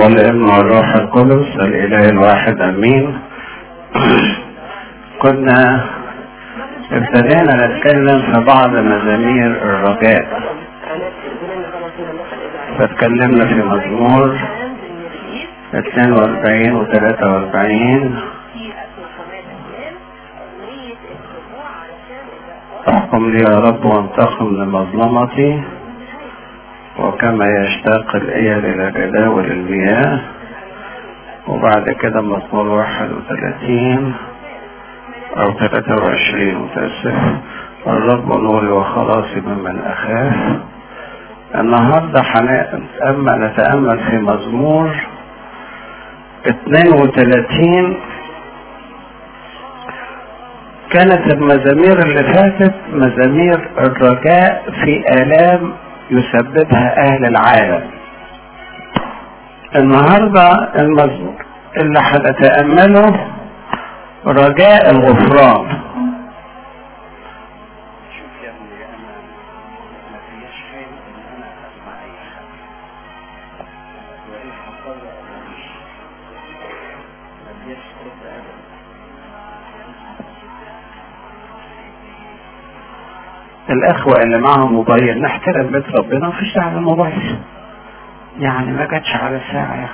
والابن والروح القدس الاله الواحد امين كنا ابتدينا نتكلم في بعض مزامير الرجاء فتكلمنا في مزمور 42 و 43 احكم لي يا رب وانتقم لمظلمتي وكما يشتاق الايل الى جداول المياه وبعد كده مزمور 31 او 23 متاسف الرب نوري وخلاصي ممن اخاف النهارده هنتأمل نتأمل في مزمور 32 كانت المزامير اللي فاتت مزامير الرجاء في آلام يسببها أهل العالم النهاردة المزمور اللي هنتأمله رجاء الغفران شوف يا ابني أنا ما فيش خير إن أنا أسمع أي حاجة وإيه حصل ما فيش خير أبدا الأخوة اللي معهم موبايل نحترم بيت ربنا مفيش داعي للموبايل يعني ما جاتش على ساعة يعني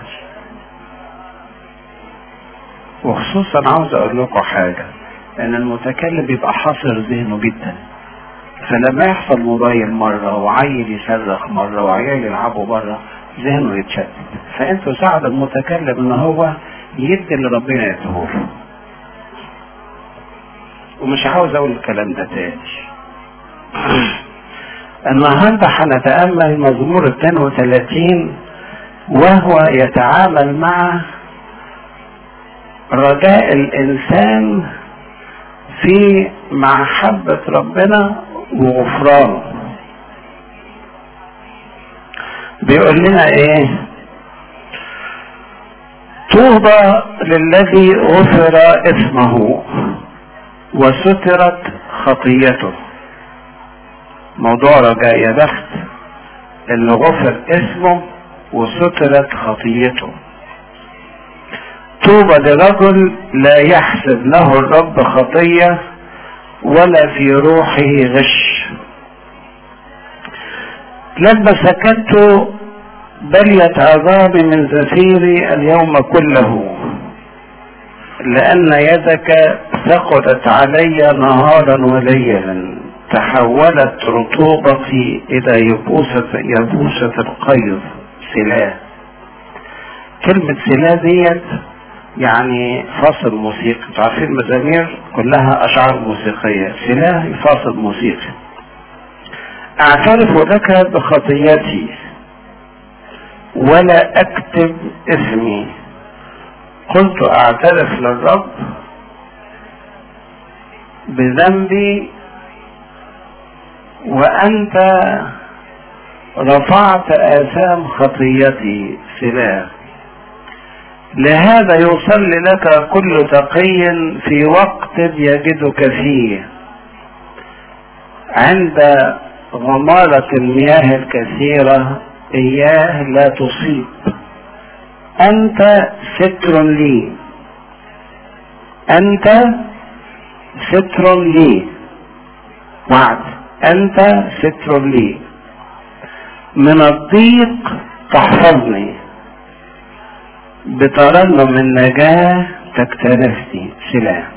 وخصوصا عاوز أقول لكم حاجة إن المتكلم بيبقى حاصر ذهنه جدا فلما يحصل موبايل مرة وعيل يصرخ مرة وعيال يلعبوا مرة ذهنه يتشتت فأنتوا ساعد المتكلم إن هو يدي اللي ربنا يديهوله ومش عاوز أقول الكلام ده تاني النهاردة هنتأمل مزمور 32 وهو يتعامل مع رجاء الإنسان في محبة ربنا وغفرانه بيقول لنا ايه طوبى للذي غفر اسمه وسترت خطيته موضوع رجاء يا بخت اللي غفر اسمه وسترت خطيته طوبى لرجل لا يحسب له الرب خطية ولا في روحه غش لما سكت بليت عظامي من زفيري اليوم كله لأن يدك ثقلت علي نهارا وليلا تحولت رطوبتي إلى يبوسة يبوسة القيظ سلاح كلمة سلاح ديت يعني فاصل موسيقي عارفين المزامير كلها أشعار موسيقية سلاح فاصل موسيقي أعترف لك بخطيتي ولا أكتب اسمي قلت أعترف للرب بذنبي وأنت رفعت آثام خطيتي سلاح لهذا يصلي لك كل تقي في وقت يجدك فيه عند غمارة المياه الكثيرة إياه لا تصيب أنت ستر لي أنت ستر لي وعد أنت ستر لي من الضيق تحفظني بترنم النجاة تكتنفني سلاح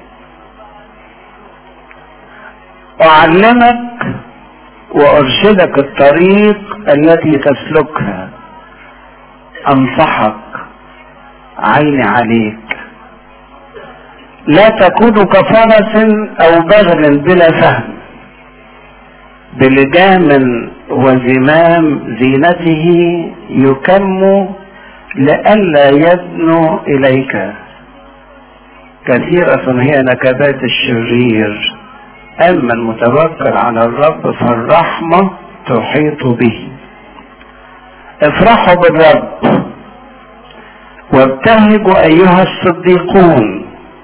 أعلمك وأرشدك الطريق التي تسلكها أنصحك عيني عليك لا تكون كفرس أو بغل بلا فهم بلجام وزمام زينته يكم لئلا يدنو إليك كثيرة هي نكبات الشرير أما المتوكل على الرب فالرحمة تحيط به افرحوا بالرب وابتهجوا أيها الصديقون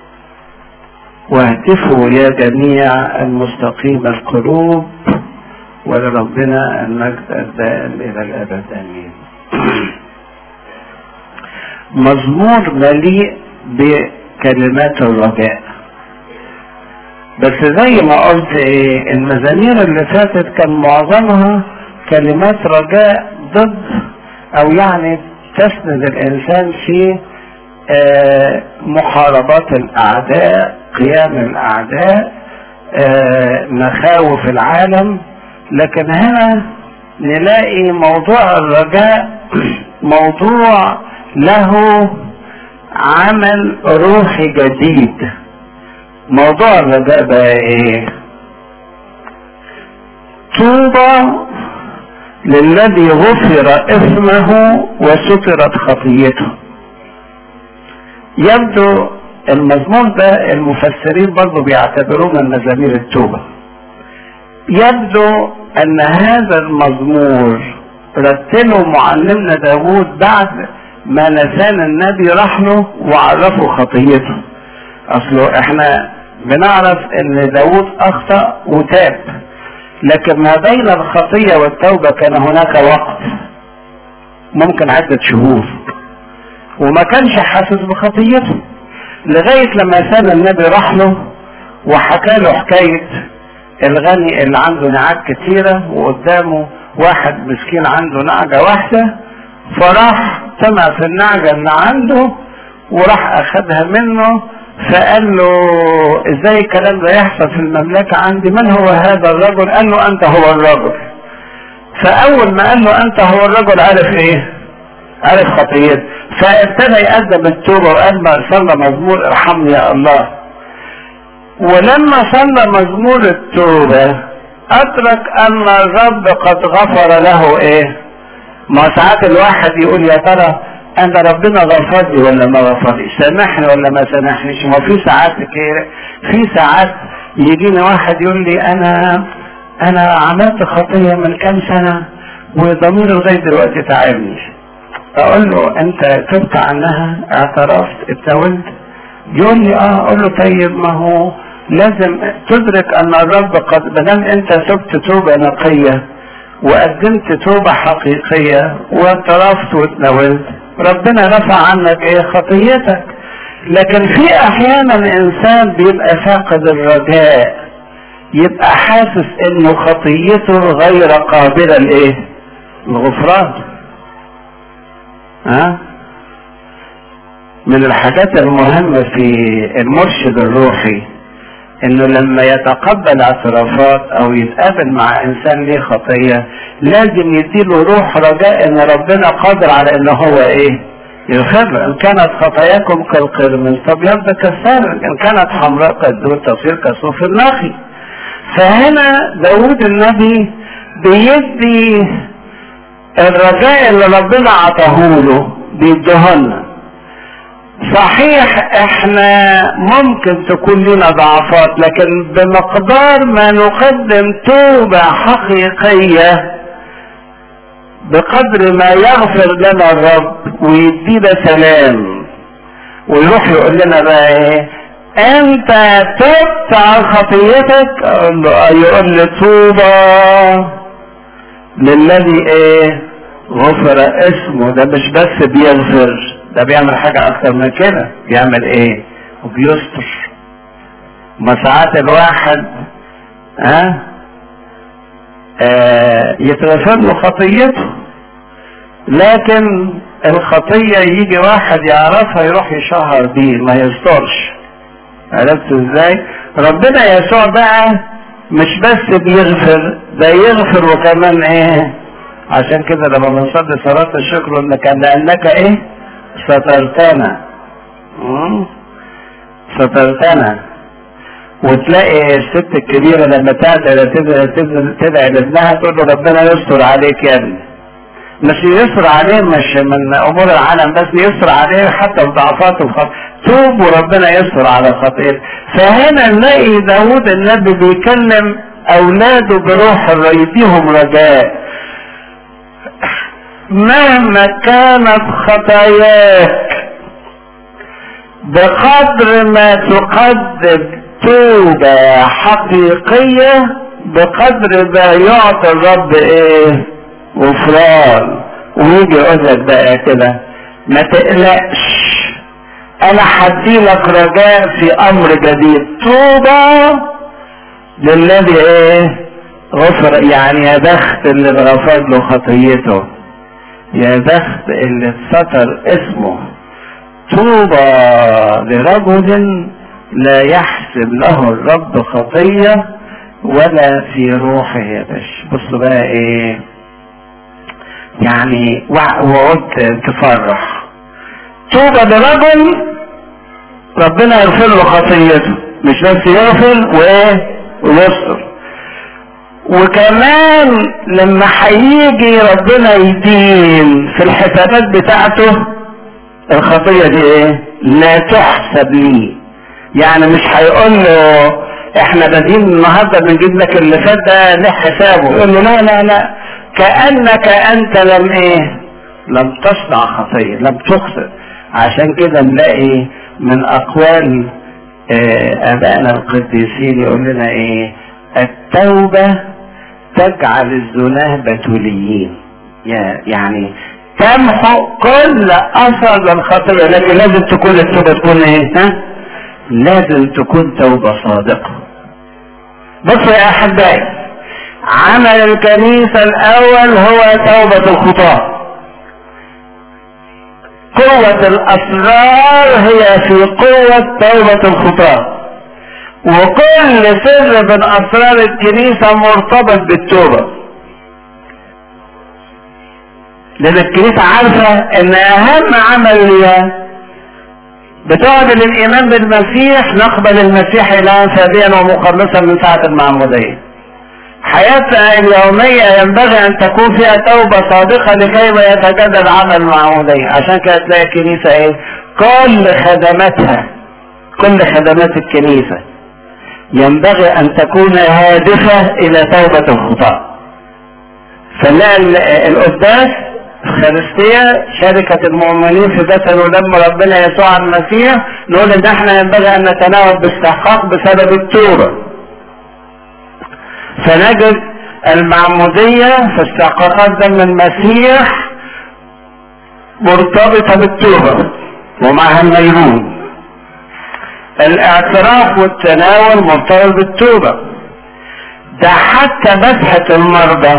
واهتفوا يا جميع المستقيم القلوب ولربنا المجد الدائم إلى الأبد آمين مزمور مليء بكلمات الرجاء بس زي ما قلت ايه المزامير اللي فاتت كان معظمها كلمات رجاء ضد او يعني تسند الانسان في آه محاربات الاعداء قيام الاعداء آه مخاوف العالم لكن هنا نلاقي موضوع الرجاء موضوع له عمل روحي جديد موضوع الرجاء بقى ايه طوبى للذي غفر اسمه وسترت خطيته يبدو المزمور ده المفسرين برضه بيعتبروه من مزامير التوبة يبدو ان هذا المزمور رتله معلمنا داود بعد ما نسان النبي راح له وعرفه خطيته اصله احنا بنعرف ان داود اخطأ وتاب لكن ما بين الخطية والتوبة كان هناك وقت ممكن عدة شهور وما كانش حاسس بخطيته لغاية لما سال النبي راح له وحكى له حكاية الغني اللي عنده نعاج كتيرة وقدامه واحد مسكين عنده نعجة واحدة فراح سمع في النعجة اللي عنده وراح اخدها منه فقال له ازاي الكلام ده يحصل في المملكة عندي من هو هذا الرجل قال له انت هو الرجل فاول ما قال له انت هو الرجل عرف ايه عرف خطيته فابتدى يقدم التوبة وقال ما صلى مزمور ارحمني يا الله ولما صلى مزمور التوبة ادرك ان الرب قد غفر له ايه ما ساعات الواحد يقول يا ترى انا ربنا غفر لي ولا ما غفر لي سامحني ولا ما سامحنيش ما في ساعات كده في ساعات يجيني واحد يقول لي انا انا عملت خطيه من كام سنه وضميري لغايه دلوقتي تعبني اقول له انت تبت عنها اعترفت اتولد يقول لي اه اقول له طيب ما هو لازم تدرك ان الرب قد بدل انت تبت توبه نقيه وقدمت توبه حقيقيه واعترفت واتناولت ربنا رفع عنك ايه خطيتك لكن في احيانا انسان بيبقى فاقد الرجاء يبقى حاسس انه خطيته غير قابلة لايه الغفران ها من الحاجات المهمة في المرشد الروحي انه لما يتقبل اعترافات او يتقابل مع انسان ليه خطية لازم يديله روح رجاء ان ربنا قادر على ان هو ايه يغفر ان كانت خطاياكم كالقرمز فابيض كالثلج ان كانت حمراء كالدود تصير كصوف النخل فهنا داود النبي بيدي الرجاء اللي ربنا عطاهوله بيديهولنا صحيح احنا ممكن تكون لنا ضعفات لكن بمقدار ما نقدم توبة حقيقية بقدر ما يغفر لنا الرب ويدينا سلام ويروح يقول لنا بقى ايه انت تبت عن خطيتك اقول له يقول لي طوبى للذي ايه غفر اسمه ده مش بس بيغفر ده بيعمل حاجة اكتر من كده بيعمل ايه وبيستر ما ساعات الواحد ها آه يتغفر له خطيته لكن الخطية يجي واحد يعرفها يروح يشهر بيه ما يسترش عرفت ازاي ربنا يسوع بقى مش بس بيغفر ده يغفر وكمان ايه عشان كده لما بنصلي صلاة الشكر انك لانك ايه سترتنا سترتنا وتلاقي الست الكبيرة لما تعدل تدعي لابنها تقول له ربنا يستر عليك يا ابني مش يستر عليه مش من امور العالم بس يستر عليه حتى في ضعفات الخط توب وربنا يستر على خطيئته فهنا نلاقي داود النبي بيكلم اولاده بروح يديهم رجاء مهما كانت خطاياك بقدر ما تقدم توبة حقيقية بقدر ما يعطي الرب ايه غفران ويجي يقول لك بقى كده ما تقلقش انا هدي لك رجاء في امر جديد طوبى للذي ايه غفر يعني يا بخت اللي غفر له خطيته يا بخت اللي اتستر اسمه طوبى لرجل لا يحسب له الرب خطية ولا في روحه يبش بصوا بقى ايه يعني وعد تفرح طوبى لرجل ربنا يغفر له خطيته مش بس يغفر وايه ويستر وكمان لما هيجي ربنا يدين في الحسابات بتاعته الخطية دي ايه لا تحسب لي يعني مش هيقول له احنا بادين النهارده بنجيب لك اللي فات ده له حسابه يقول له لا لا لا كانك انت لم ايه لم تصنع خطيه لم تخطئ عشان كده نلاقي من اقوال اه ابائنا القديسين يقول لنا ايه التوبه تجعل الزناه بتوليين يعني تمحو كل اثر الخطيه لكن لازم تكون التوبه تكون ايه ها لازم تكون توبة صادقة بصوا يا أحبائي عمل الكنيسة الأول هو توبة الخطاة قوة الأسرار هي في قوة توبة الخطاة وكل سر من أسرار الكنيسة مرتبط بالتوبة لأن الكنيسة عارفة إن أهم عمل ليها بتعدل الايمان بالمسيح نقبل المسيح الها فاديا ومخلصا من ساعة المعمودية حياتنا اليومية ينبغي ان تكون فيها توبة صادقة لكي ما يتجدد عمل المعمودية عشان كده تلاقي الكنيسة ايه كل خدماتها كل خدمات الكنيسة ينبغي ان تكون هادفة الى توبة الخطاة فنلاقي القداس الخارستية شركة المؤمنين في جسد ودم ربنا يسوع المسيح نقول ان احنا ينبغي ان نتناول باستحقاق بسبب التوبة فنجد المعمودية في استحقاقات دم المسيح مرتبطة بالتوبة ومعها النيرون الاعتراف والتناول مرتبط بالتوبة ده حتى مسحة المرضى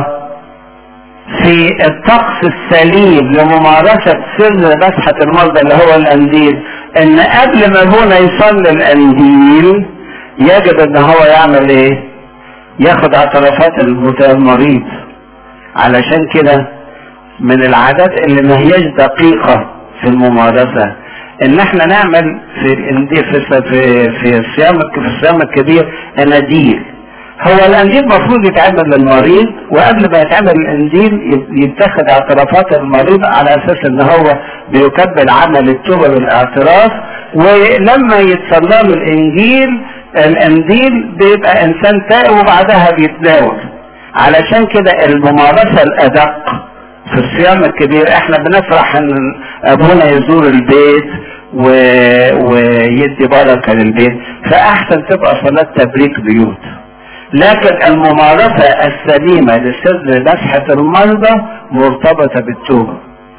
في الطقس السليم لممارسة سر مسحة المرضى اللي هو القنديل ان قبل ما ابونا يصلي القنديل يجب ان هو يعمل ايه ياخد اعترافات المريض علشان كده من العادات اللي ما هياش دقيقة في الممارسة ان احنا نعمل في القنديل في في في الصيام في الصيام الكبير اناديل هو القنديل المفروض يتعمل للمريض وقبل ما يتعمل القنديل يتخذ اعترافات المريض على اساس ان هو بيكمل عمل التوبه بالاعتراف ولما يتصلى له الانجيل القنديل بيبقى انسان تائب وبعدها بيتناول علشان كده الممارسه الادق في الصيام الكبير احنا بنفرح ان ابونا يزور البيت و... ويدي بركه للبيت فاحسن تبقى صلاه تبريك بيوت لكن الممارسة السليمة لسر مسحة المرضى مرتبطة بالتوبة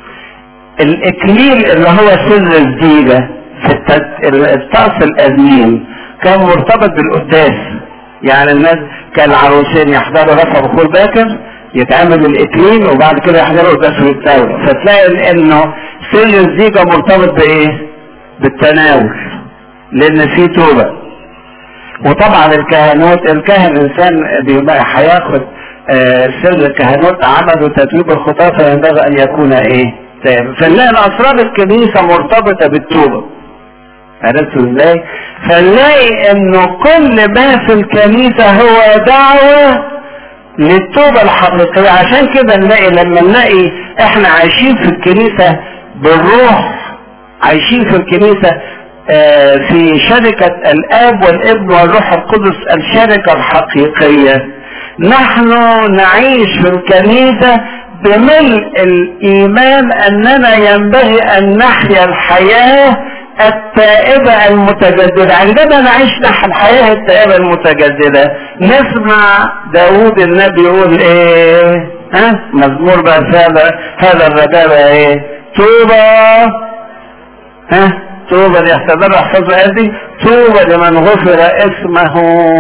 الإكليل اللي هو سر الزيجة في الطقس القديم كان مرتبط بالقداس يعني الناس كان العروسين يحضروا رفع بخور باكر يتعمل الإكليل وبعد كده يحضروا القداس ويتناولوا فتلاقي إنه سر الزيجة مرتبط بإيه؟ بالتناول لأن في توبة وطبعا الكهنوت الكاهن انسان بيبقى هياخد آه سر الكهنوت عمله تتويب الخطاه فينبغي ان يكون ايه؟ تائب فنلاقي اسرار الكنيسه مرتبطه بالتوبه عرفتوا ازاي؟ فنلاقي انه كل ما في الكنيسه هو دعوه للتوبه الحقيقيه عشان كده نلاقي لما نلاقي احنا عايشين في الكنيسه بالروح عايشين في الكنيسه في شركة الآب والابن والروح القدس الشركة الحقيقية نحن نعيش في الكنيسة بملء الإيمان أننا ينبغي أن نحيا الحياة التائبة المتجددة عندما نعيش نحن الحياة التائبة المتجددة نسمع داود النبي يقول ايه ها مزمور بقى هذا هذا الرجاء ايه طوبى ها طوبى ليحتضر احفظوا هذه طوبى لمن غفر اسمه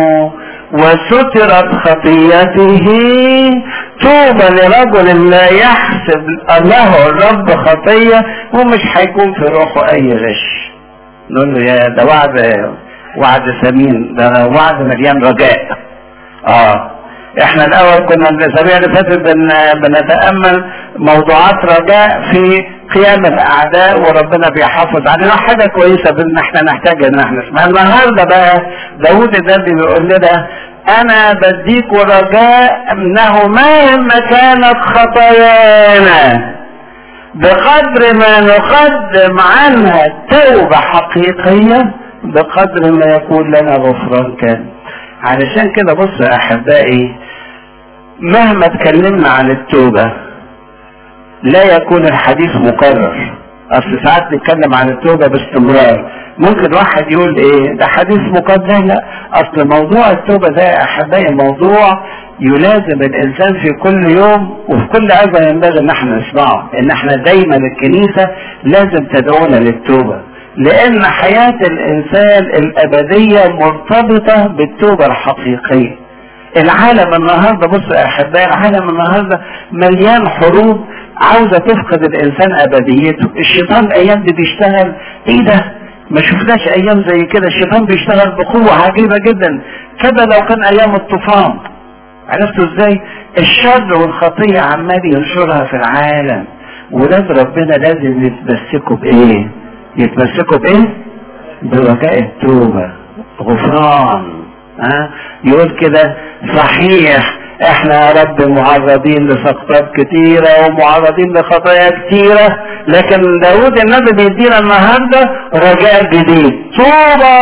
وسترت خطيته طوبى لرجل لا يحسب الله الرب خطية ومش هيكون في روحه اي غش نقول له يا ده وعد وعد ثمين ده وعد مليان رجاء اه احنا الاول كنا الاسابيع اللي فاتت بن بنتامل موضوعات رجاء في قيام الاعداء وربنا بيحافظ علينا حاجه كويسه بان احنا نحتاج ان احنا نسمع النهارده بقى داوود النبي بيقول لنا انا بديك رجاء انه مهما كانت خطايانا بقدر ما نقدم عنها توبة حقيقية بقدر ما يكون لنا غفران كامل علشان كده بص يا احبائي مهما اتكلمنا عن التوبة لا يكون الحديث مكرر اصل ساعات نتكلم عن التوبة باستمرار ممكن واحد يقول ايه ده حديث مكرر لا اصل موضوع التوبة ده يا احبائي موضوع يلازم الانسان في كل يوم وفي كل عظة ينبغي ان احنا نسمعه ان احنا دايما الكنيسة لازم تدعونا للتوبة لان حياة الانسان الابدية مرتبطة بالتوبة الحقيقية العالم النهاردة بصوا يا احبائي العالم النهاردة مليان حروب عاوزة تفقد الانسان ابديته الشيطان الايام دي بيشتغل ايه ده ما شفناش ايام زي كده الشيطان بيشتغل بقوة عجيبة جدا كده لو كان ايام الطوفان عرفتوا ازاي الشر والخطية عمال ينشرها في العالم ولاد ربنا لازم يتمسكوا بايه يتمسكوا بايه برجاء التوبة غفران ها يقول كده صحيح احنا يا رب معرضين لسقطات كتيرة ومعرضين لخطايا كتيرة لكن داود النبي بيدينا النهاردة رجاء جديد طوبى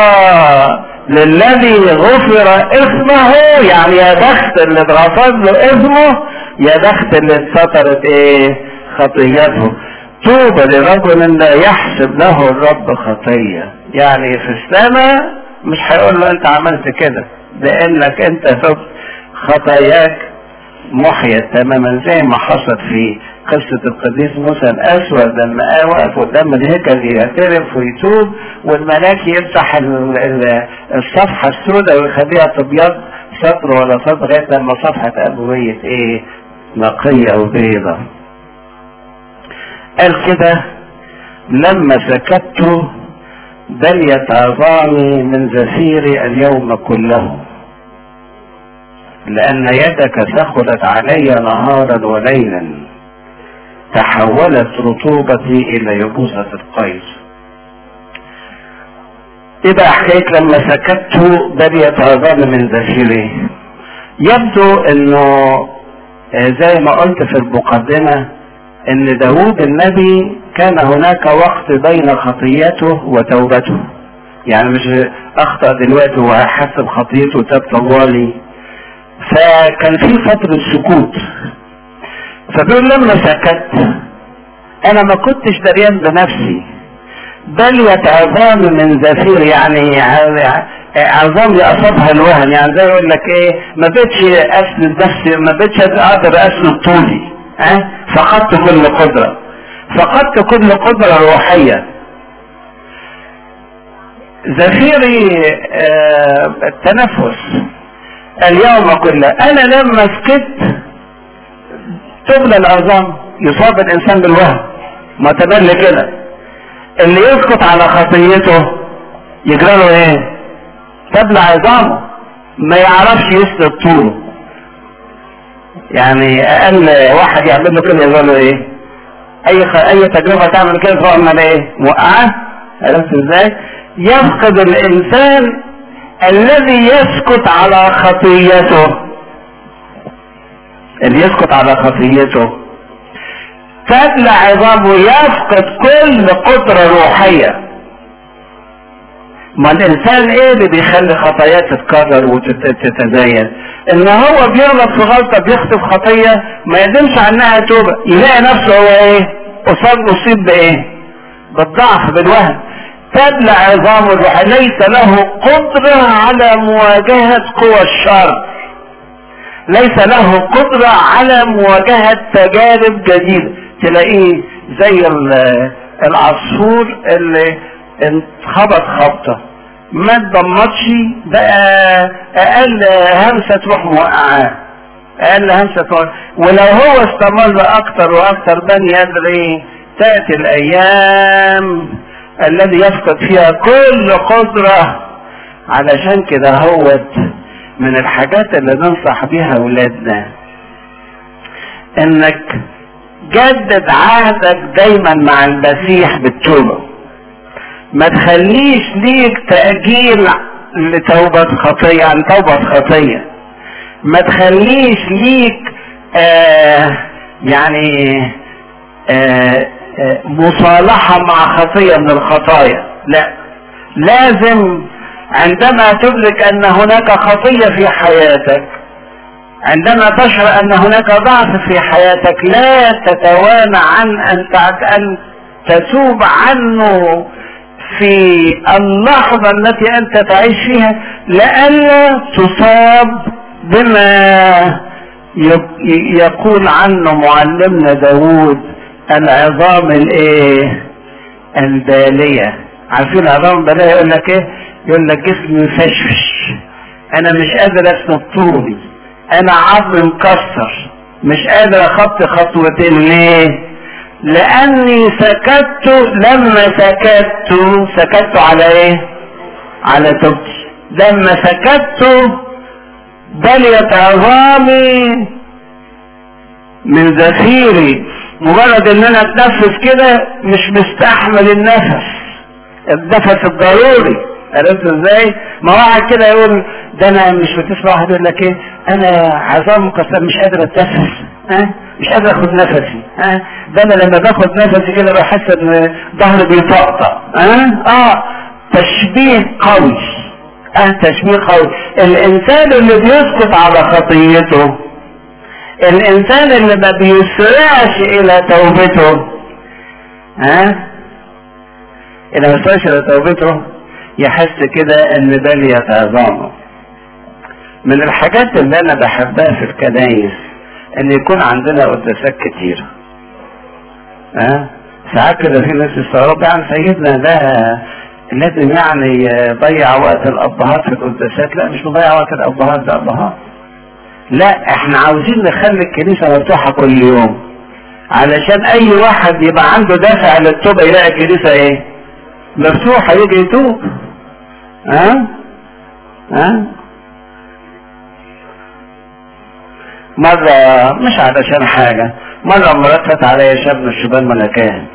للذي غفر اسمه يعني يا بخت اللي اتغفر له اسمه يا بخت اللي اتسترت ايه خطيته طوبى لرجل لا يحسب له الرب خطية يعني في السماء مش هيقول له انت عملت كده لانك انت تبت خطاياك محيت تماما زي ما حصل في قصة القديس موسى الأسود لما وقف قدام الهيكل يعترف ويتوب والملاك يمسح الصفحة السوداء ويخليها تبيض سطر ولا سطر لغاية لما صفحة أبوية إيه نقية وبيضة قال كده لما سكت بليت عظامي من زفيري اليوم كله لأن يدك ثقلت علي نهارا وليلا تحولت رطوبتي إلى يبوسة القيس إذا حكيت لما سكت بليت عظام من زفيري يبدو أنه زي ما قلت في المقدمة أن داود النبي كان هناك وقت بين خطيته وتوبته يعني مش أخطأ دلوقتي وهحسب خطيته تاب طوالي فكان في فترة سكوت فبيقول لما سكت انا ما كنتش دريان بنفسي بل يتعظام من زفير يعني عظام اصابها الوهن يعني زي يقول لك ايه ما بقتش اسند نفسي ما بقتش اقدر اسند طولي ها أه؟ فقدت كل قدرة فقدت كل قدرة روحية زفيري آه التنفس اليوم كله انا لما سكت تبلى العظام يصاب الانسان بالوهم ما تبلى كده اللي يسكت على خطيته يجرى له ايه تبلى عظامه ما يعرفش يسكت طوله يعني اقل واحد يعمل له كده يجرى له ايه اي خ... اي تجربه تعمل كده تروح ايه موقعه عرفت ازاي يفقد الانسان الذي يسكت على خطيته اللي يسكت على خطيته تبلع عظامه يفقد كل قدرة روحية ما الانسان ايه اللي بيخلي خطاياه تتكرر وتتزايد ان هو بيغلط في غلطة بيخطف خطية ما يقدمش عنها توبة يلاقي نفسه هو ايه اصاب مصيب بايه بالضعف بالوهم تبلع عظام الروح ليس له قدرة على مواجهة قوى الشر ليس له قدرة على مواجهة تجارب جديدة تلاقيه زي العصفور اللي انخبط خبطه ما اتضمتش بقى اقل همسه تروح موقعاه اقل همسه تروح ولو هو استمر اكتر واكتر من يدري تاتي الايام الذي يفقد فيها كل قدره علشان كده هوت من الحاجات اللي ننصح بيها اولادنا انك جدد عهدك دايما مع المسيح بالتوبه ما تخليش ليك تأجيل لتوبة خطية عن توبة خطية ما تخليش ليك آه يعني آه آه مصالحة مع خطية من الخطايا لا لازم عندما تدرك ان هناك خطية في حياتك عندما تشعر ان هناك ضعف في حياتك لا تتوانى عن ان ان تتوب عنه في اللحظة التي أنت تعيش فيها لئلا تصاب بما يقول عنه معلمنا داود العظام الايه البالية عارفين العظام البالية يقول لك ايه يقول لك جسمي فشفش انا مش قادر اسند طولي انا عظمي مكسر مش قادر اخطي خطوتين ليه لاني سكت لما سكت سكت على ايه على توبتي لما سكت بليت عظامي من زفيري مجرد ان انا اتنفس كده مش مستحمل النفس النفس الضروري عرفت ازاي؟ ما واحد كده يقول ده انا مش بتسمع واحد يقول لك ايه انا عظام مكسر مش قادر اتنفس ها مش قادر اخد نفسي ها ده انا لما باخد نفسي كده بحس ان ظهري بيطقطق ها اه تشبيه قوي اه تشبيه قوي الانسان اللي بيسكت على خطيته الانسان اللي ما بيسرعش الى توبته ها اللي ما بيسرعش الى توبته يحس كده ان بليت عظامه من الحاجات اللي انا بحبها في الكنايس ان يكون عندنا قداسات كتيرة ها ساعات كده في ناس يستغرب يعني سيدنا ده لازم يعني يضيع وقت الابهات في القداسات لا مش مضيع وقت الابهات ده ابهات لا احنا عاوزين نخلي الكنيسة مفتوحة كل يوم علشان اي واحد يبقى عنده دافع للتوبة يلاقي الكنيسة ايه مفتوحة يجي يتوب ها ها مرة مش علشان حاجة مرة مرات عليا شاب من الشبان ملكان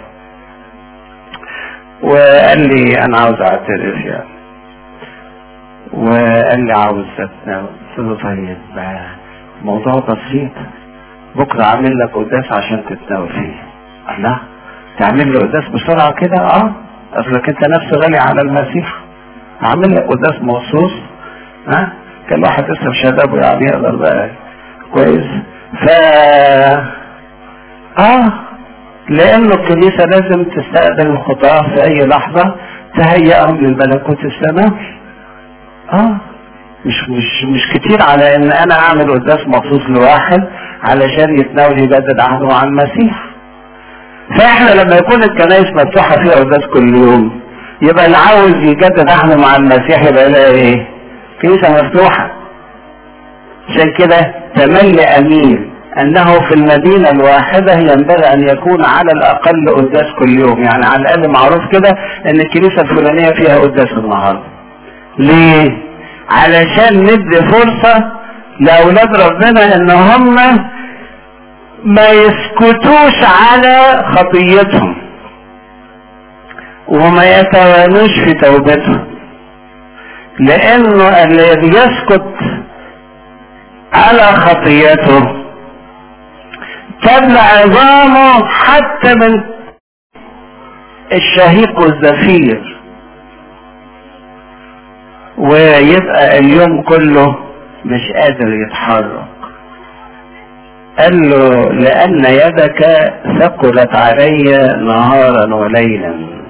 وقال لي انا عاوز اعترف يعني وقال لي عاوز اتناول قلت له طيب موضوع بسيط بكرة اعمل لك قداس عشان تتناول فيه الله تعمل له قداس بسرعة كده اه اصلك انت نفسه غالي على المسيح اعمل لك قداس مخصوص ها كان واحد لسه في شبابه يعني يقدر بقى كويس ف اه لانه الكنيسة لازم تستقبل الخطاة في اي لحظة تهيئهم للملكوت السماوي اه مش مش مش كتير على ان انا اعمل قداس مخصوص لواحد علشان يتناول يجدد عهده مع المسيح فاحنا لما يكون الكنائس مفتوحة فيها قداس كل يوم يبقى اللي عاوز يجدد عهده مع المسيح يبقى يلاقي ايه كنيسة مفتوحة عشان كده تملي امين انه في المدينة الواحدة ينبغي ان يكون على الاقل قداس كل يوم يعني على الاقل معروف كده ان الكنيسة الفلانية فيها قداس النهاردة ليه علشان ندي فرصة لاولاد ربنا ان هم ما يسكتوش على خطيتهم وما يتوانوش في توبتهم لانه الذي يسكت على خطيته تبلع عظامه حتى من الشهيق والزفير ويبقى اليوم كله مش قادر يتحرك قال له لأن يدك ثقلت علي نهارا وليلا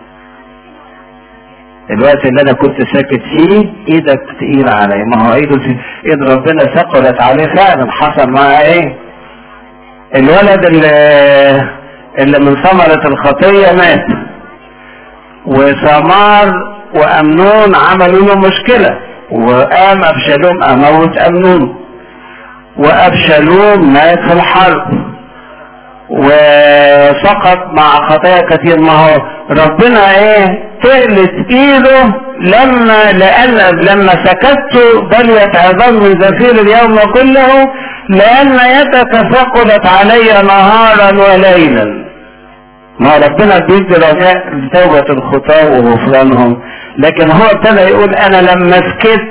الوقت اللي انا كنت ساكت فيه ايدك تقيل علي ما هو ايده ايد ربنا ثقلت عليه فعلا حصل معاه ايه الولد اللي اللي من ثمرة الخطية مات وثمار وامنون عملوا له مشكلة وقام ابشالوم اموت امنون وابشالوم مات في الحرب وسقط مع خطايا كتير ما هو ربنا ايه تقلت ايده لما لان لما سكت بليت عظام من زفير اليوم كله لان يدك ثقلت علي نهارا وليلا ما ربنا بيدي رجاء لتوبة الخطاة وغفرانهم لكن هو ابتدى يقول انا لما سكت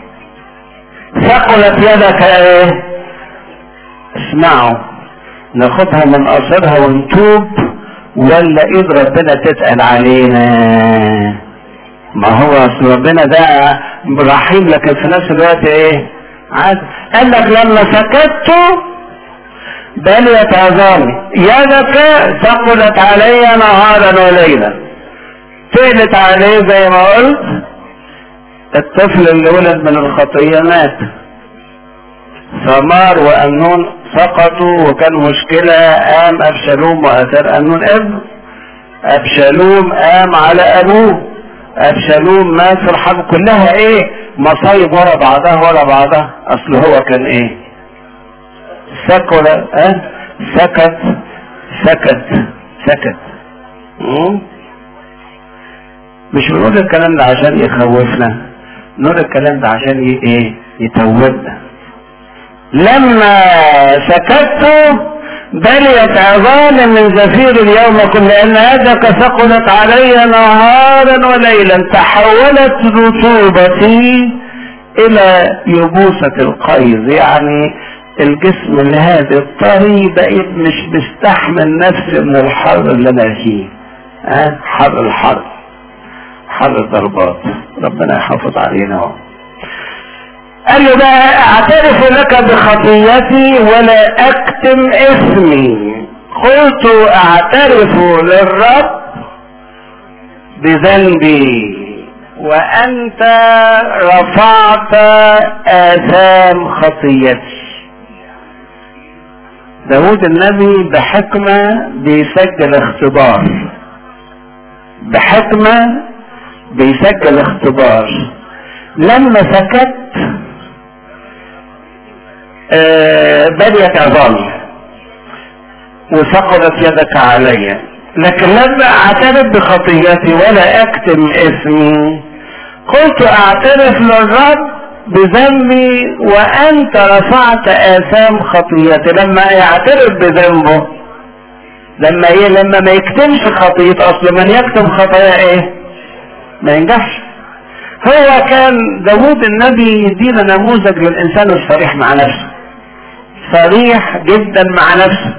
ثقلت يدك ايه اسمعوا ناخدها من قصرها ونتوب ولا ايد ربنا تتقل علينا ما هو اصل ربنا ده رحيم لكن في نفس الوقت ايه عاد قال لك لما سكت بليت عظامي يدك ثقلت علي نهارا وليلا تقلت عليه زي ما قلت الطفل اللي ولد من الخطيه مات ثمار وامنون سقطوا وكان مشكلة قام أبشالوم وأثر أمنون ابن أبشالوم قام على أبوه أبشالوم مات في الحرب كلها إيه مصايب ورا بعضها ورا بعضها أصل هو كان إيه سكر أه سكت سكت سكت مم؟ مش بنقول الكلام ده عشان يخوفنا نقول الكلام ده عشان ي- ايه يتوبنا لما سكت بليت عظام من زفير اليوم كل لأن يدك ثقلت علي نهارا وليلا تحولت رطوبتي إلى يبوسة القيظ يعني الجسم الهادي الطري بقيت مش بستحمل نفسي من الحر اللي انا فيه أه؟ حر الحر حر الضربات ربنا يحافظ علينا هو. قال له بقى اعترف لك بخطيتي ولا اكتم اسمي قلت اعترف للرب بذنبي وانت رفعت اثام خطيتي داود النبي بحكمة بيسجل اختبار بحكمة بيسجل اختبار لما سكت آه بديت عظامي وسقطت يدك علي لكن لما اعترف بخطيتي ولا اكتم اسمي قلت اعترف للرب بذنبي وانت رفعت اثام خطيتي لما يعترف بذنبه لما ايه لما ما يكتمش خطيئته اصل من يكتم خطايا ايه ما ينجحش هو كان داود النبي يدينا نموذج للانسان الصريح مع نفسه صريح جدا مع نفسه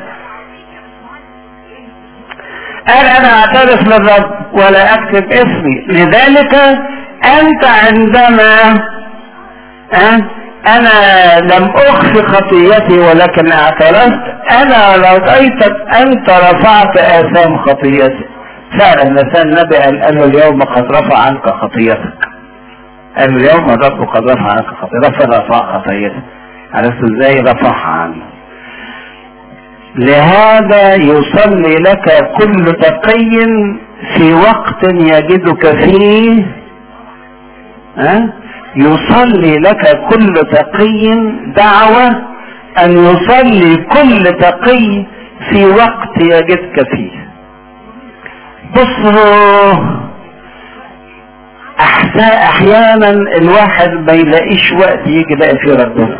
قال انا اعترف للرب ولا اكتب اسمي لذلك انت عندما أه؟ انا لم اخفي خطيتي ولكن اعترفت انا رأيتك انت رفعت اثام خطيتي فعلا لسان النبي قال قال له اليوم قد رفع عنك خطيتك قال له اليوم الرب قد رفع عنك خطيتك رفع رفع خطيتك عرفت ازاي رفعها عنه لهذا يصلي لك كل تقي في وقت يجدك فيه أه؟ يصلي لك كل تقي دعوة أن يصلي كل تقي في وقت يجدك فيه بصوا أحيانا الواحد ما يلاقيش وقت يجي يلاقي فيه ربنا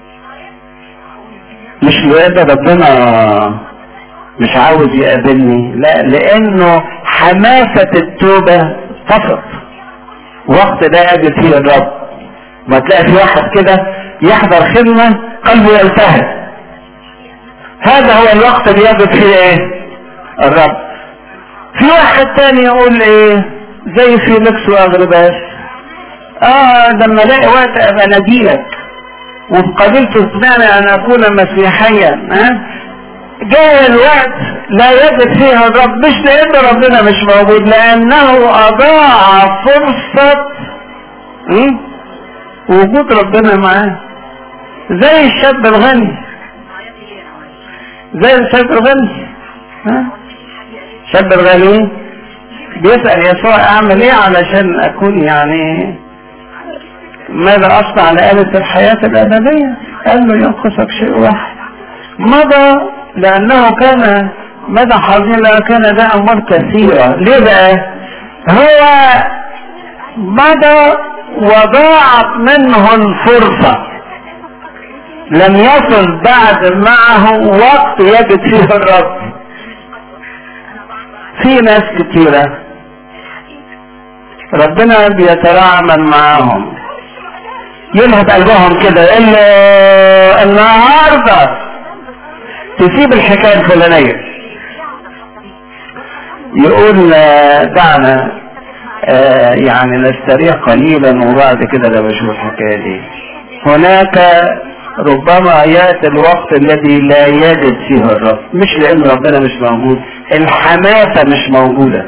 مش لأن ربنا مش عاوز يقابلني لا لأنه حماسة التوبة طفت وقت ده قابل فيه الرب ما تلاقي في واحد كده يحضر خدمة قلبه يلتهب هذا هو الوقت اللي يجد فيه ايه الرب في واحد تاني يقول ايه زي في لكس واغرباس اه لما الاقي وقت ابقى نجيلك وقبلت سمعني ان اكون مسيحيا ها جاء الوقت لا يجد فيها الرب مش لان ربنا مش موجود لانه اضاع فرصة م? وجود ربنا معاه زي الشاب الغني زي الشاب الغني ها شاب الغني بيسأل يسوع اعمل ايه علشان اكون يعني ماذا اصنع لآلة الحياة الابدية قال له ينقصك شيء واحد مضى لانه كان مدى حزين لانه كان ده امور كثيرة ليه بقى هو مضى وضاعت منه الفرصة لم يصل بعد معه وقت يجد فيه الرب في ناس كتيرة ربنا بيتعامل معاهم يلهب قلبهم كده يقول النهارده تسيب الحكايه الفلانيه يقول دعنا آه يعني نستريح قليلا وبعد كده لما اشوف الحكايه دي هناك ربما ياتي الوقت الذي لا يجد فيه الرب مش لان ربنا مش موجود الحماسه مش موجوده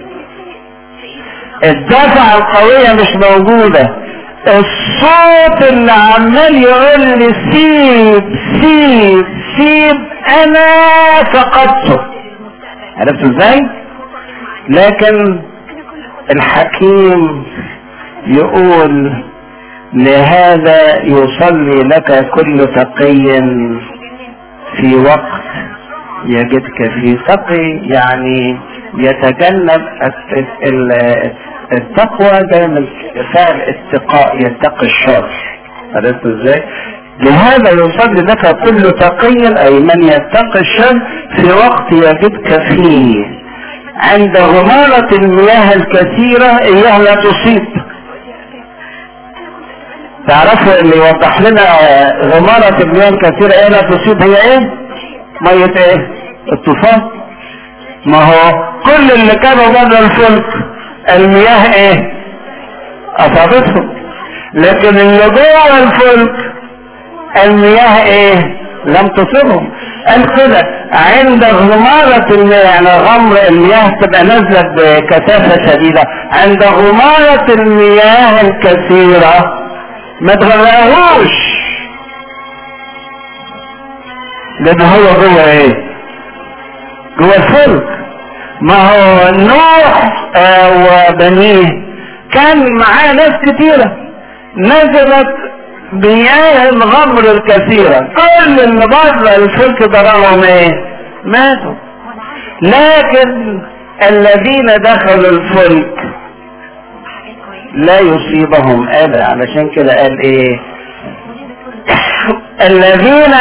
الدفعه القويه مش موجوده الصوت اللي عمال يقول لي سيب سيب سيب انا فقدته عرفت ازاي لكن الحكيم يقول لهذا يصلي لك كل تقي في وقت يجدك في تقي يعني يتجنب التقوى ده من فعل اتقاء يتقي الشر عرفت ازاي؟ لهذا يصلي لك كل تقي اي من يتقي الشر في وقت يجدك فيه عند غمارة المياه الكثيرة اياه لا تصيب تعرفوا اللي يوضح لنا غمارة المياه الكثيرة ايه لا تصيب هي ايه مية ايه الطوفان ما هو كل اللي كانوا بره الفلك المياه ايه اصابتهم لكن اللي جوه الفلك المياه ايه لم تصبهم قال كده عند غمارة المياه يعني غمر المياه تبقى نازلة بكثافة شديدة عند غمارة المياه الكثيرة ما تغرقهوش لان هو جوه ايه جوه الفلك ما هو نوح آه وبنيه كان معاه ناس كتيرة نزلت مياه الغمر الكثيرة كل اللي بره الفلك ضررهم ايه ماتوا لكن الذين دخلوا الفلك لا يصيبهم أذى علشان كده قال ايه الذين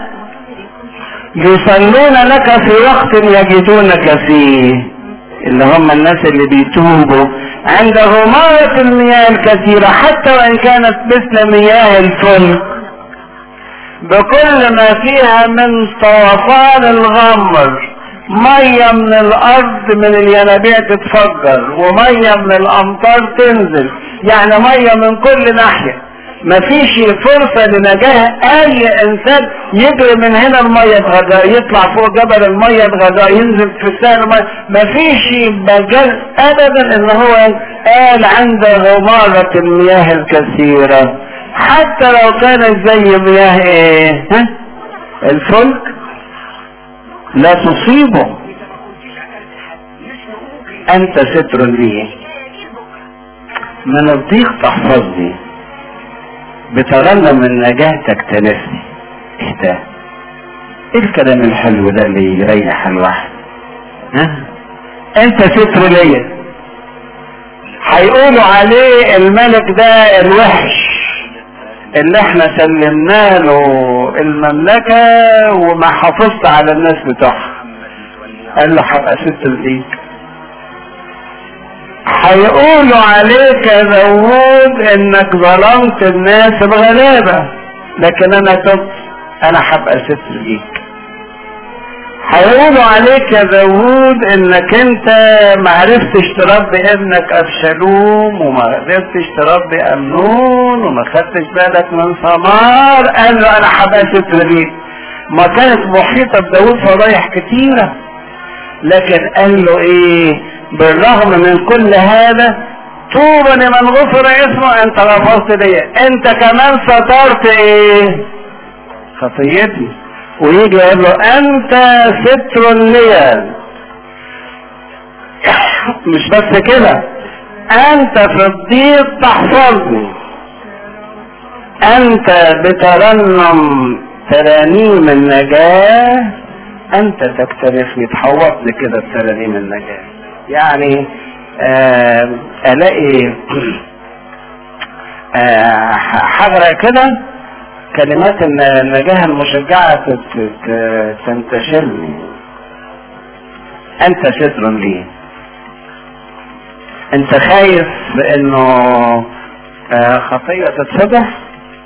يصلون لك في وقت يجدونك فيه اللي هم الناس اللي بيتوبوا عند غمارة المياه الكثيرة حتى وإن كانت مثل مياه الفلك بكل ما فيها من طوفان الغمر مية من الأرض من الينابيع تتفجر ومية من الأمطار تنزل يعني مية من كل ناحية مفيش فرصة لنجاة أي إنسان يجري من هنا المية اتغرق يطلع فوق جبل المية اتغرق ينزل في السهل المية مفيش مجال أبدا إن هو قال عند غمارة المياه الكثيرة حتى لو كانت زي مياه إيه؟ ها؟ الفلك لا تصيبه أنت ستر لي من الضيق تحفظني بترنم من نجاتك تنسني ايه ده ايه الكلام الحلو ده اللي يريح الواحد ها انت ستر ليا هيقولوا عليه الملك ده الوحش اللي احنا سلمنا له المملكة وما حافظت على الناس بتوعها قال له هبقى ستر ليك هيقولوا عليك يا داوود انك ظلمت الناس بغلابة لكن انا تبت انا هبقى ستر ليك هيقولوا عليك يا داوود انك انت ما عرفتش تربي ابنك ابشالوم وما عرفتش تربي امنون وما خدتش بالك من ثمار قال له انا هبقى ستر ليك ما كانت محيطة بداوود فضايح كتيرة لكن قال له ايه بالرغم من كل هذا طوبى لمن غفر اسمه انت غفرت لي انت كمان سترت ايه خطيتي ويجي يقول له انت ستر لي حط مش بس كده انت في الضيق تحفظني انت بترنم ترانيم النجاة انت تكترثني تحوطني كده بترانيم النجاة يعني آه الاقي آه حضرة كده كلمات النجاة المشجعة تنتشلني انت ستر لي انت خايف انه آه خطية تتفتح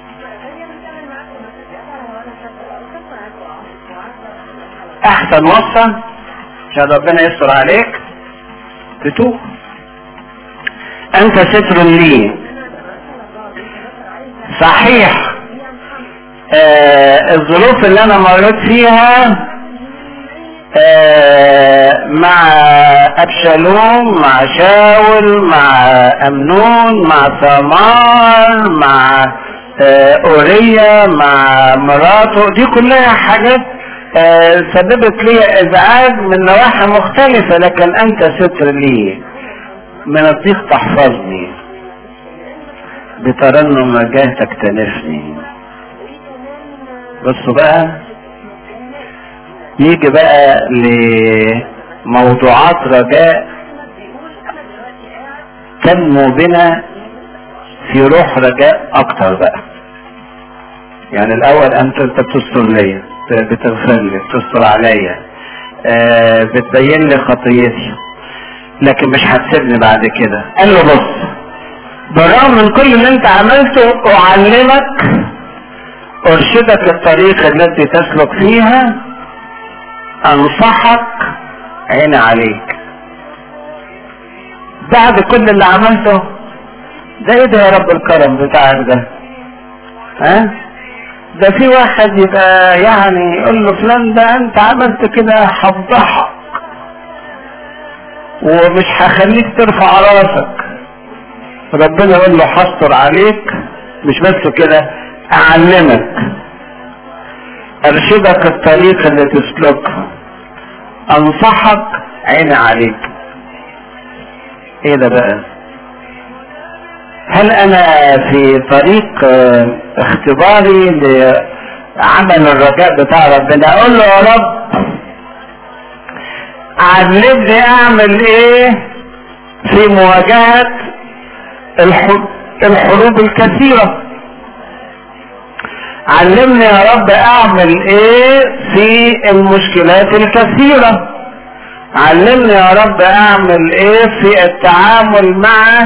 احسن وصفة عشان ربنا يستر عليك تتوب انت ستر لي صحيح آه الظروف اللي انا مريت فيها آه مع ابشالوم مع شاول مع امنون مع ثمار مع آه اوريا مع مراته دي كلها حاجات آه سببت لي ازعاج من نواحي مختلفة لكن انت ستر لي من الضيق تحفظني بترنم نجاه تكتنفني بصوا بقى يجي بقى لموضوعات رجاء تنمو بنا في روح رجاء اكتر بقى يعني الاول انت انت بتستر ليا بتغفر لي بتستر عليا آه بتبين لي خطيتي لكن مش هتسيبني بعد كده قال له بص بالرغم من كل اللي انت عملته اعلمك ارشدك الطريق التي تسلك فيها انصحك عيني عليك بعد كل اللي عملته ده ايه ده يا رب الكرم بتاعك ده ها ده في واحد يبقى يعني يقول له فلان ده انت عملت كده هفضحك ومش هخليك ترفع راسك ربنا يقول له حصر عليك مش بس كده اعلمك ارشدك الطريق اللي تسلكها انصحك عيني عليك ايه ده بقى هل انا في طريق اختباري لعمل الرجاء بتاع ربنا اقول له يا رب علمني اعمل ايه في مواجهة الحروب الكثيرة علمني يا رب اعمل ايه في المشكلات الكثيرة علمني يا رب اعمل ايه في التعامل مع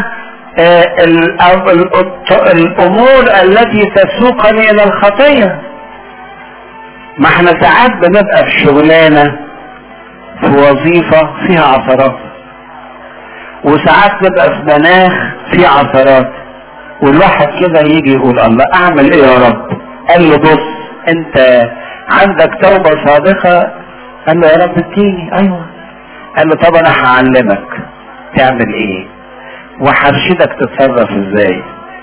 الامور التي تسوقني الى الخطية ما احنا ساعات بنبقى في شغلانة في وظيفة فيها عثرات وساعات نبقى في مناخ فيه عثرات والواحد كده يجي يقول الله اعمل ايه يا رب قال له بص انت عندك توبة صادقة قال له يا رب اديني ايوه قال له طب انا هعلمك تعمل ايه وهرشدك تتصرف ازاي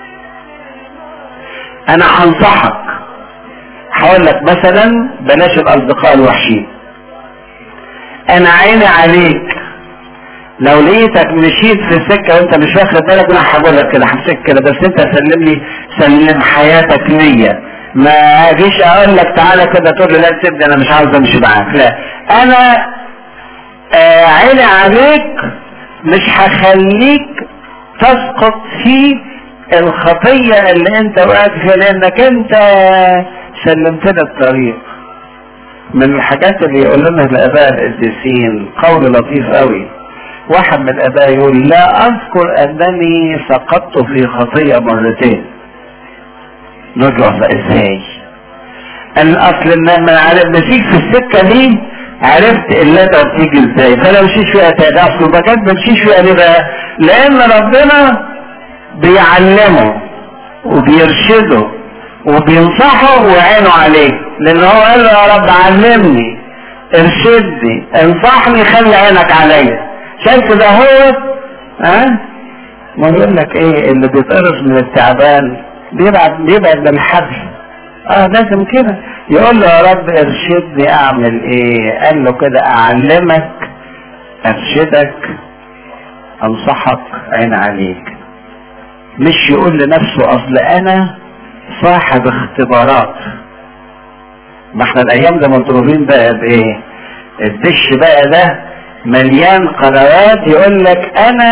انا هنصحك هقول لك مثلا بلاش الاصدقاء الوحشين انا عيني عليك لو لقيتك مشيت في السكة وانت مش واخد بالك انا هقول لك كده همسك كده بس انت سلم لي سلم حياتك ليا ما اجيش اقول لك تعالى كده تقول لي لا سيبني انا مش عاوز امشي معاك لا انا آه عيني عليك مش هخليك تسقط في الخطية اللي انت وقعت فيها لانك انت سلمتنا الطريق من الحاجات اللي يقول لنا الاباء القديسين قول لطيف قوي واحد من الاباء يقول لا اذكر انني سقطت في خطية مرتين نرجع ازاي الاصل ان انا عارف مشيت في السكة دي عرفت اللدى بتيجي ازاي فانا مشيش فيها تاني اصل ما كانت مشيش فيها ليه بقى لان ربنا بيعلمه وبيرشده وبينصحه وعينه عليه لان هو قال له يا رب علمني ارشدني انصحني خلي عينك عليا عشان كده هو ها ما يقول لك ايه اللي بيتقرص من التعبان بيبعد بيبعد من الحبل اه لازم كده يقول له يا رب ارشدني اعمل ايه قال له كده اعلمك ارشدك انصحك عين عليك مش يقول لنفسه اصل انا صاحب اختبارات ما احنا الايام ده مضروبين بقى بايه الدش بقى ده مليان قنوات يقول لك انا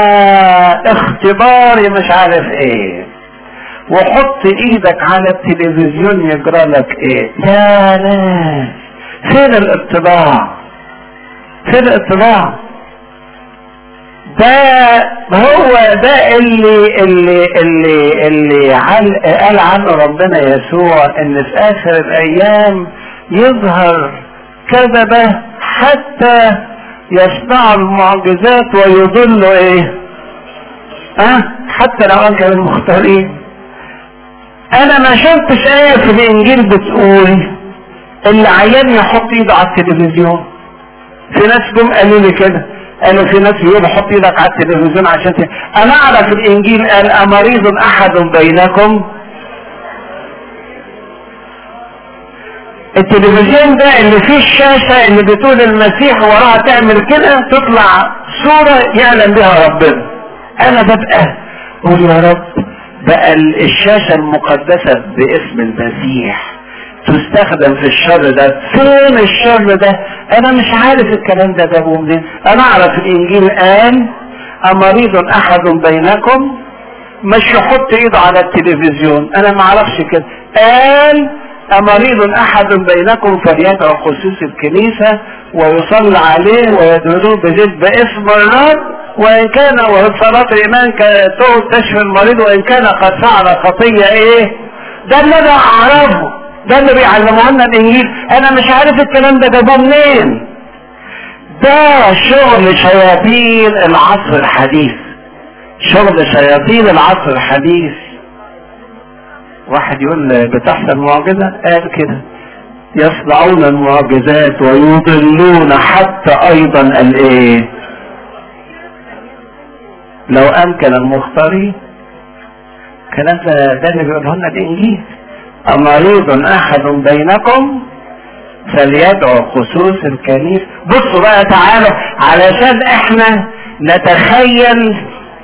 اختباري مش عارف ايه وحط ايدك على التلفزيون يجرى لك ايه يا ناس فين الاتباع فين الاتباع ده هو ده اللي اللي اللي اللي قال عنه ربنا يسوع ان في اخر الايام يظهر كذبه حتى يصنع المعجزات ويضل ايه ها أه؟ حتى لو كان كانوا المختارين انا ما شفتش ايه في الانجيل بتقول اللي عيان يحط ايده على التلفزيون في ناس جم قالوا لي كده قالوا في ناس يقولوا حط ايدك على التلفزيون عشان ت... انا اعرف الانجيل قال امريض احد بينكم التلفزيون ده اللي فيه الشاشة اللي بتقول المسيح وراها تعمل كده تطلع صورة يعلم بها ربنا انا ببقى اقول يا رب بقى الشاشة المقدسة باسم المسيح تستخدم في الشر ده فين الشر ده انا مش عارف الكلام ده جابه منين انا اعرف الانجيل قال امريض احد بينكم مش يحط ايده على التلفزيون انا ما اعرفش كده قال امريض احد بينكم فليدعو خصوص الكنيسة ويصلى عليه ويدعوه بزيت باسم الرب وان كان وصلاة الايمان تشفي المريض وان كان قد فعل خطية ايه ده اللي انا اعرفه ده اللي بيعلموه لنا الانجيل انا مش عارف الكلام ده جابوه منين ده شغل شياطين العصر الحديث شغل شياطين العصر الحديث واحد يقول بتحصل معجزة قال كده يصنعون المعجزات ويضلون حتى ايضا الايه لو امكن المختارين الكلام ده ده اللي بيقوله لنا الانجيل أمريض أحد بينكم فليدعو خصوص الكنيسة بصوا بقى تعالوا علشان احنا نتخيل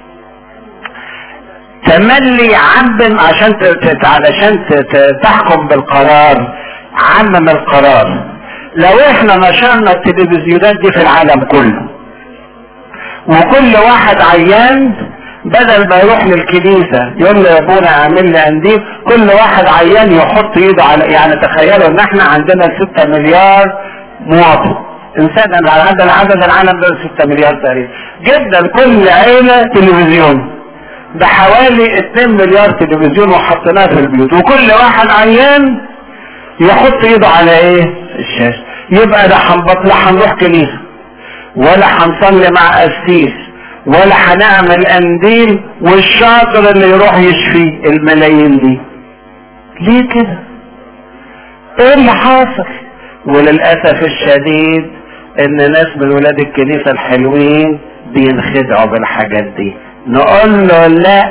تملي عمم عشان ت... علشان ت... ت... تحكم بالقرار عمم القرار لو احنا نشرنا التلفزيونات دي في العالم كله وكل واحد عيان بدل ما يروح للكنيسة يقول له يا ابونا اعمل لي انديب كل واحد عيان يحط ايده على يعني تخيلوا ان احنا عندنا 6 مليار مواطن انسان على عدد عدد العالم ده 6 مليار تقريبا جدا كل عيلة تلفزيون ده حوالي 2 مليار تلفزيون وحطيناه في البيوت وكل واحد عيان يحط ايده على ايه الشاشة يبقى لا هنبط لا هنروح كنيسة ولا هنصلي مع قسيس ولا هنعمل قنديل والشاطر اللي يروح يشفي الملايين دي ليه كده ايه اللي حاصل وللاسف الشديد ان ناس من ولاد الكنيسة الحلوين بينخدعوا بالحاجات دي نقول له لا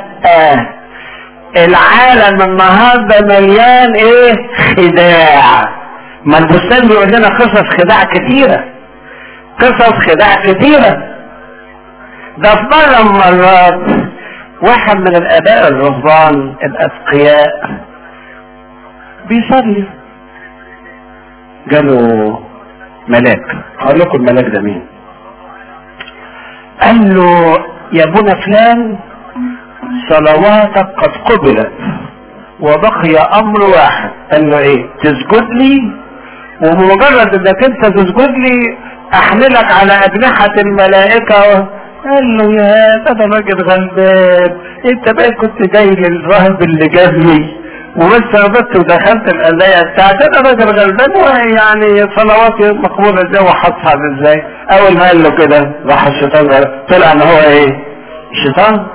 العالم النهاردة مليان ايه خداع ما البستان بيقول لنا قصص خداع كتيرة قصص خداع كتيرة ده في مرة من المرات واحد من الآباء الرهبان الأتقياء بيصلي جاله ملاك هقول لكم الملاك ده مين قال له يا ابونا فلان صلواتك قد قبلت وبقي امر واحد قال له ايه تسجد لي وبمجرد انك انت تسجد لي احملك على اجنحة الملائكة قال له يا ده انا راجل غلبان انت بقى كنت جاي للراهب اللي جابني وبس ربطت ودخلت القلاية بتاعتي انا راجل غلبان ويعني صلواتي مقبولة ازاي وهتصعد ازاي اول ما قال له كده راح الشيطان طلع ان هو ايه الشيطان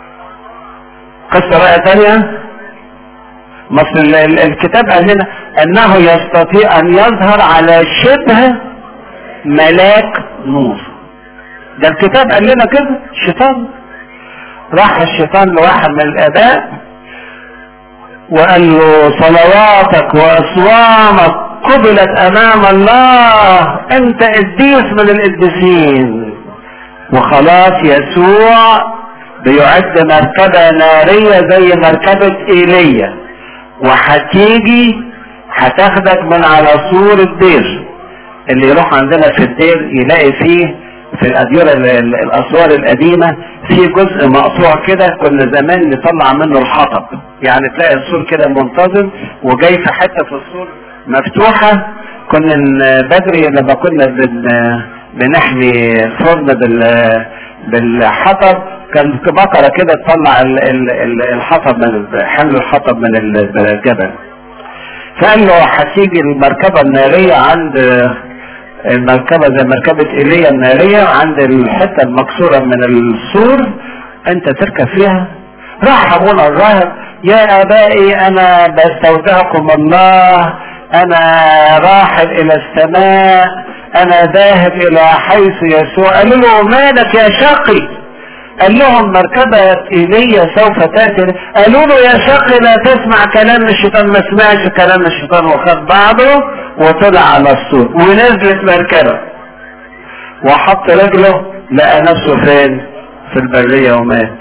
قصة بقى تانية مصر الكتاب قال لنا انه يستطيع ان يظهر على شبه ملاك نور ده الكتاب قال لنا كده الشيطان راح الشيطان لواحد من الاباء وقال له صلواتك واصوامك قبلت امام الله انت قديس من القديسين وخلاص يسوع بيعد مركبة نارية زي مركبة ايليا وهتيجي هتاخدك من على سور الدير اللي يروح عندنا في الدير يلاقي فيه في الاديرة الاسوار القديمة في جزء مقطوع كده كنا زمان نطلع منه الحطب يعني تلاقي السور كده منتظم وجاي في حتة في السور مفتوحة كنا بدري لما كنا بن بنحمي الفرن بال بالحطب كان بقرة كده تطلع الحطب من حمل الحطب من الجبل فقال له هتيجي المركبة النارية عند المركبة زي مركبة ايليا النارية عند الحتة المكسورة من السور انت تركب فيها راح ابونا الراهب يا ابائي انا بستودعكم الله انا راحل الى السماء انا ذاهب الى حيث يسوع قالوا له مالك يا شقي قال لهم مركبة إيليا سوف تأتي قالوا له يا شقي لا تسمع كلام الشيطان ما سمعش كلام الشيطان وخد بعضه وطلع على السور ونزلت مركبة وحط رجله لقى نفسه فين في البرية ومات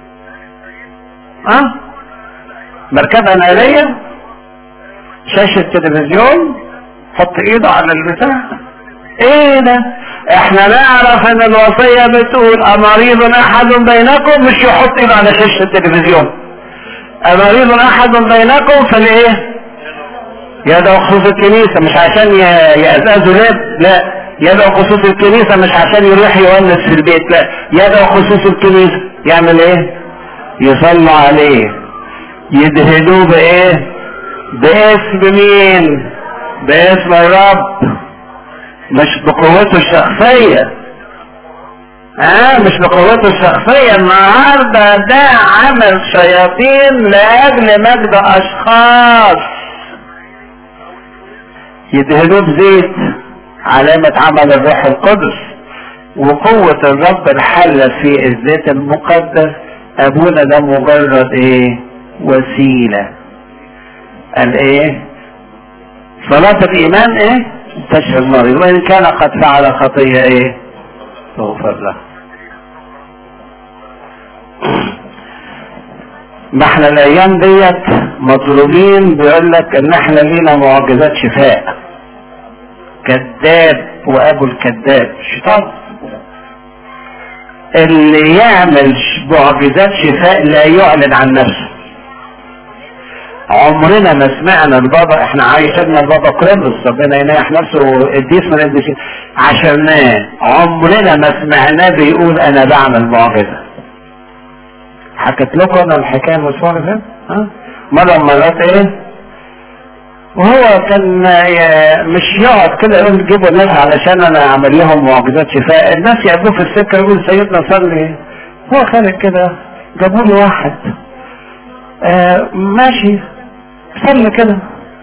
ها أه؟ مركبة نارية شاشة تلفزيون حط ايده على البتاع ايه ده احنا نعرف ان الوصية بتقول امريض احد بينكم مش يحط ايده على شاشة التلفزيون امريض احد بينكم فالايه يدعو خصوص الكنيسة مش عشان يأذأذوا لاب لا يدعو خصوص الكنيسة مش عشان يروح يونس في البيت لا يدعو خصوص الكنيسة يعمل ايه يصلوا عليه يدهنوه بايه باسم مين باسم الرب مش بقوته الشخصية ها آه مش بقوته الشخصية النهاردة ده عمل شياطين لأجل مجد أشخاص يدهنوه بزيت علامة عمل الروح القدس وقوة الرب الحلة في الزيت المقدس أبونا ده مجرد إيه وسيلة قال إيه صلاة الإيمان إيه تشفي المريض وإن كان قد فعل خطية إيه تغفر له ما احنا الايام ديت مطلوبين بيقول لك ان احنا لينا معجزات شفاء كذاب وابو الكذاب شيطان اللي يعمل معجزات شفاء لا يعلن عن نفسه عمرنا ما سمعنا البابا احنا عايشنا البابا كريموس ربنا ينيح نفسه الديس من الديس عشاناه عمرنا ما سمعناه بيقول انا بعمل معجزه حكيت لكم انا الحكايه الاسبوع اللي فات ها مره من مرات ايه وهو كان مش يقعد كده يقول جيبوا الناس علشان انا اعمل لهم معجزات شفاء الناس يقابلوه في السكه يقول سيدنا صلي هو خارج كده جابوا له واحد آه ماشي صلي كده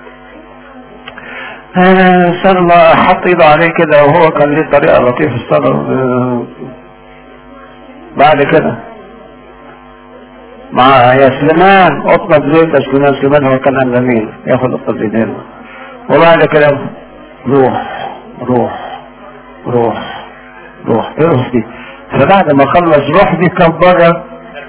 آه صلى حط ايده عليه كده وهو كان ليه طريقه لطيفه في الصلاه آه بعد كده مع يا سليمان اطلب زيت يا سليمان سليمان هو كان امين ياخد القصيدين وبعد كده روح روح روح روح ايه روح دي فبعد ما خلص روح دي كان بره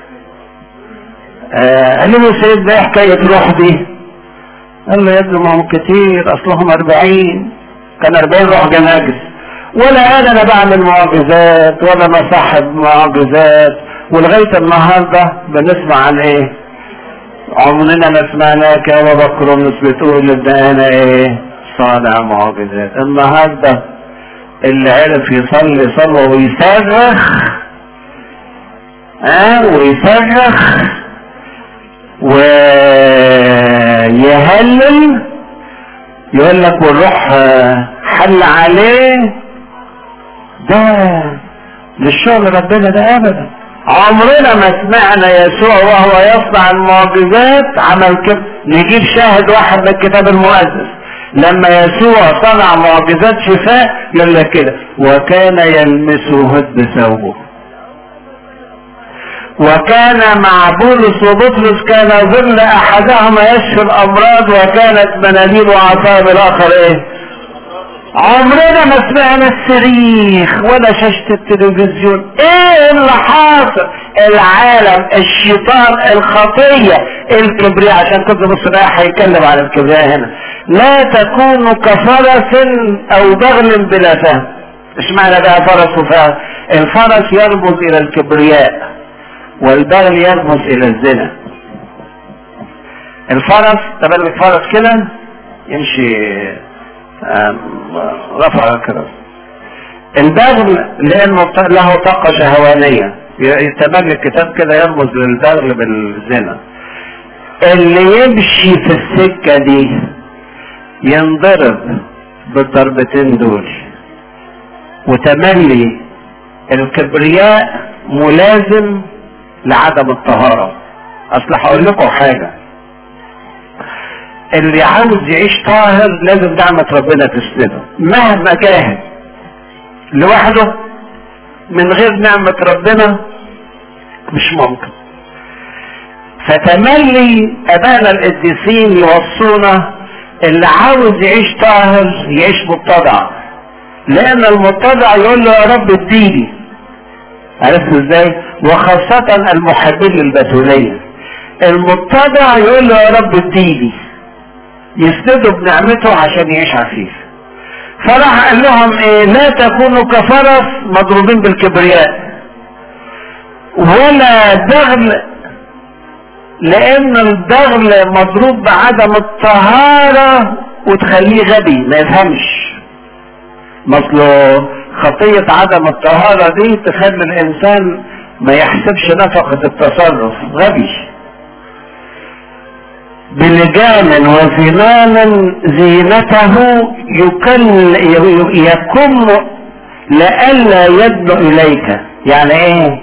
آه قال له سيد ده حكاية روح دي قال له يا ابني ما هم كتير اصلهم اربعين كان اربعين روح جناجس ولا انا انا بعمل معجزات ولا انا صاحب معجزات ولغاية النهاردة بنسمع عن ايه عمرنا ما سمعناك يا بابا كرونس بتقول ان انا ايه صانع معجزات النهاردة اللي عرف يصلي صلى ويصرخ اه ويصرخ ويهلل يقول لك والروح حل عليه ده للشغل ربنا ده ابدا عمرنا ما سمعنا يسوع وهو يصنع المعجزات عمل كده نجيب شاهد واحد من الكتاب المقدس لما يسوع صنع معجزات شفاء يقول لك كده وكان يلمسه هد ثوبه وكان مع بولس وبطرس كان ظل احدهما يشفي الامراض وكانت مناديل وعصاب الاخر ايه عمرنا ما سمعنا الصريخ ولا شاشة التلفزيون ايه اللي حاصل العالم الشيطان الخطية الكبرياء عشان كده بص رايح هيتكلم عن الكبرياء هنا لا تكون كفرس او بغل بلا فهم ايش معنى بقى فرس وفهم الفرس يرمز الى الكبرياء والبغل يرمز الى الزنا الفرس تبلك فرس كده يمشي رفع كده البغل لانه له طاقه شهوانيه يتبنى الكتاب كده يرمز للبغل بالزنا اللي يمشي في السكه دي ينضرب بالضربتين دول وتملي الكبرياء ملازم لعدم الطهاره اصل هقول لكم حاجه اللي عاوز يعيش طاهر لازم نعمة ربنا تسنده مهما جاهد لوحده من غير نعمة ربنا مش ممكن فتملي ابانا القديسين يوصونا اللي عاوز يعيش طاهر يعيش متضع لان المتضع يقول له يا رب اديني عرفت ازاي وخاصة المحبين للبتولية المتضع يقول له يا رب اديني يسنده بنعمته عشان يعيش عفيف فراح قال لهم ايه لا تكونوا كفرس مضروبين بالكبرياء ولا دغل لان الدغل مضروب بعدم الطهارة وتخليه غبي ما يفهمش مثله خطية عدم الطهارة دي تخلي الانسان ما يحسبش نفقة التصرف غبي بلجان وزنان زينته يكل يكم لئلا يدنو اليك يعني ايه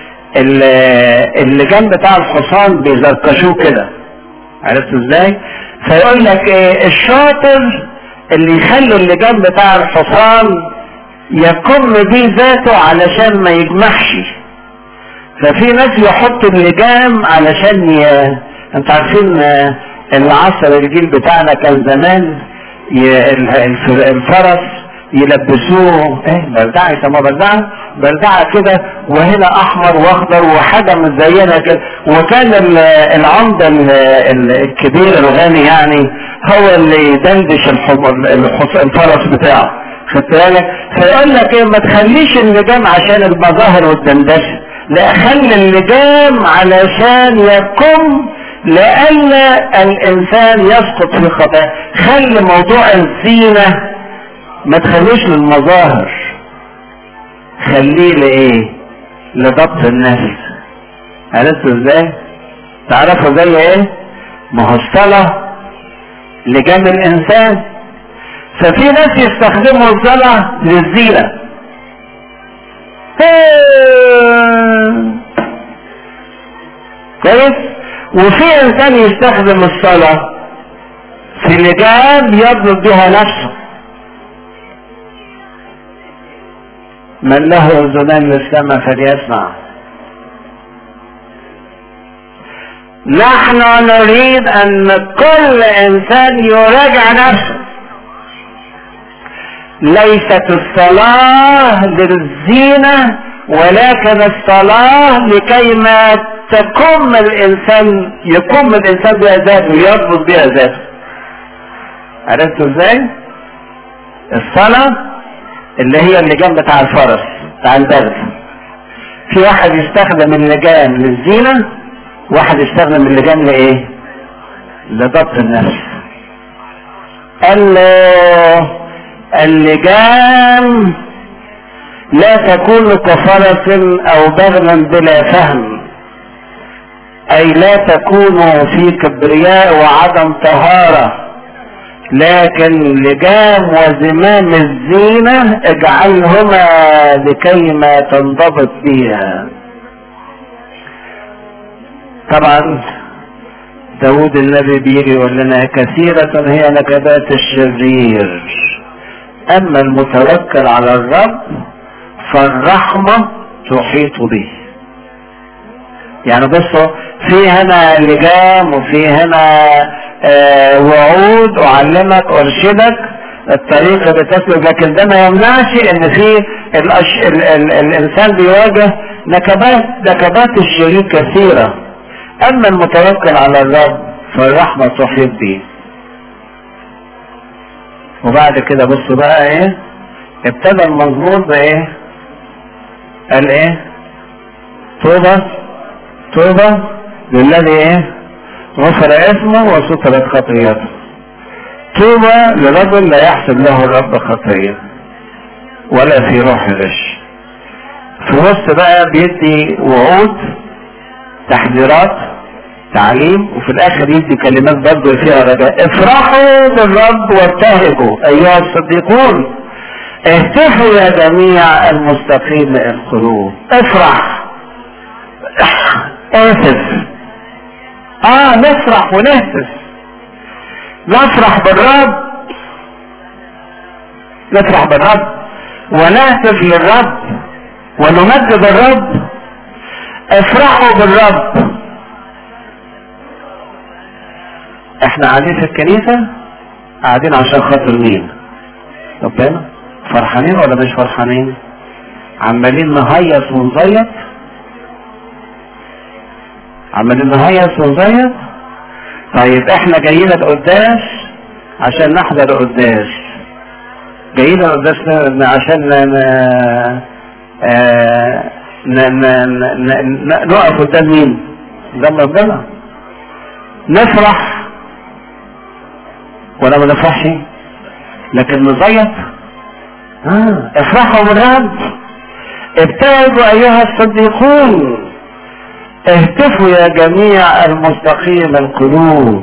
اللجان بتاع الحصان بيزركشوه كده عرفت ازاي فيقول لك ايه الشاطر اللي يخلي اللجان بتاع الحصان يكم بيه ذاته علشان ما يجمحش ففي ناس يحطوا اللجام علشان ي... انت عارفين العصر الجيل بتاعنا كان زمان الفرس يلبسوه ايه بلدعه يسموها بلدعه بلدعه كده وهنا احمر واخضر وحاجه مزينه كده وكان العمده الكبير الغني يعني هو اللي يدندش الفرس بتاعه خدت بالك فيقول لك ايه ما تخليش اللجام عشان المظاهر والدندشه لا خلي اللجام علشان يكم لئلا الانسان يسقط في خطأ خلي موضوع الزينة ما تخليش للمظاهر خليه لايه لضبط النفس عرفتوا ازاي تعرفوا زي ايه ما هو الصلاة لجام الانسان ففي ناس يستخدموا الصلاة للزينة كويس وفي انسان يستخدم الصلاة في لجام يضرب بها نفسه من له اذنان للسمع فليسمع نحن نريد ان كل انسان يراجع نفسه ليست الصلاة للزينة ولكن الصلاة لكي ما تقوم الانسان يقوم الانسان بها ذاته يضبط بها ذاته عرفتوا ازاي الصلاة اللي هي اللجام بتاع الفرس بتاع البغل في واحد يستخدم اللجام للزينة واحد يستخدم اللجام لايه لضبط النفس قال له اللجام لا تكون كفرس او بغلا بلا فهم اي لا تكونوا في كبرياء وعدم طهارة لكن لجام وزمام الزينة اجعلهما لكي ما تنضبط بها طبعا داود النبي بيجي يقول لنا كثيرة هي نكبات الشرير اما المتوكل على الرب فالرحمة تحيط به يعني بصوا في هنا لجام وفي هنا آه وعود اعلمك ارشدك الطريق بتسلك لكن ده ما يمنعش ان في الأش... ال... ال... الانسان بيواجه نكبات نكبات الشرير كثيرة اما المتوكل على الرب فالرحمة تحيط به وبعد كده بصوا بقى ايه ابتدى المزمور بايه قال ايه توبة توبة للذي ايه غفر اسمه وسترت خطيئته توبة لرجل لا يحسب له الرب خطية ولا في روح غش في وسط بقى بيدي وعود تحذيرات تعليم وفي الاخر يدي كلمات برضه فيها رجاء افرحوا بالرب وابتهجوا ايها الصديقون اهتفوا يا جميع المستقيم القلوب افرح اهتف اه نفرح ونهتف نفرح بالرب نفرح بالرب ونهتف للرب ونمجد الرب افرحوا بالرب احنا قاعدين في الكنيسة قاعدين عشان خاطر مين ربنا فرحانين ولا مش فرحانين عمالين نهيص ونزيط عمالين نهيص ونزيط طيب احنا جايين القداس عشان نحضر القداس جايين القداس عشان ن... آه... ن... ن... ن... ن... نقف قدام مين قدام ربنا نفرح ولا ما نفرحش لكن نزيط آه. افرحوا بالرب ابتعدوا ايها الصديقون اهتفوا يا جميع المستقيم القلوب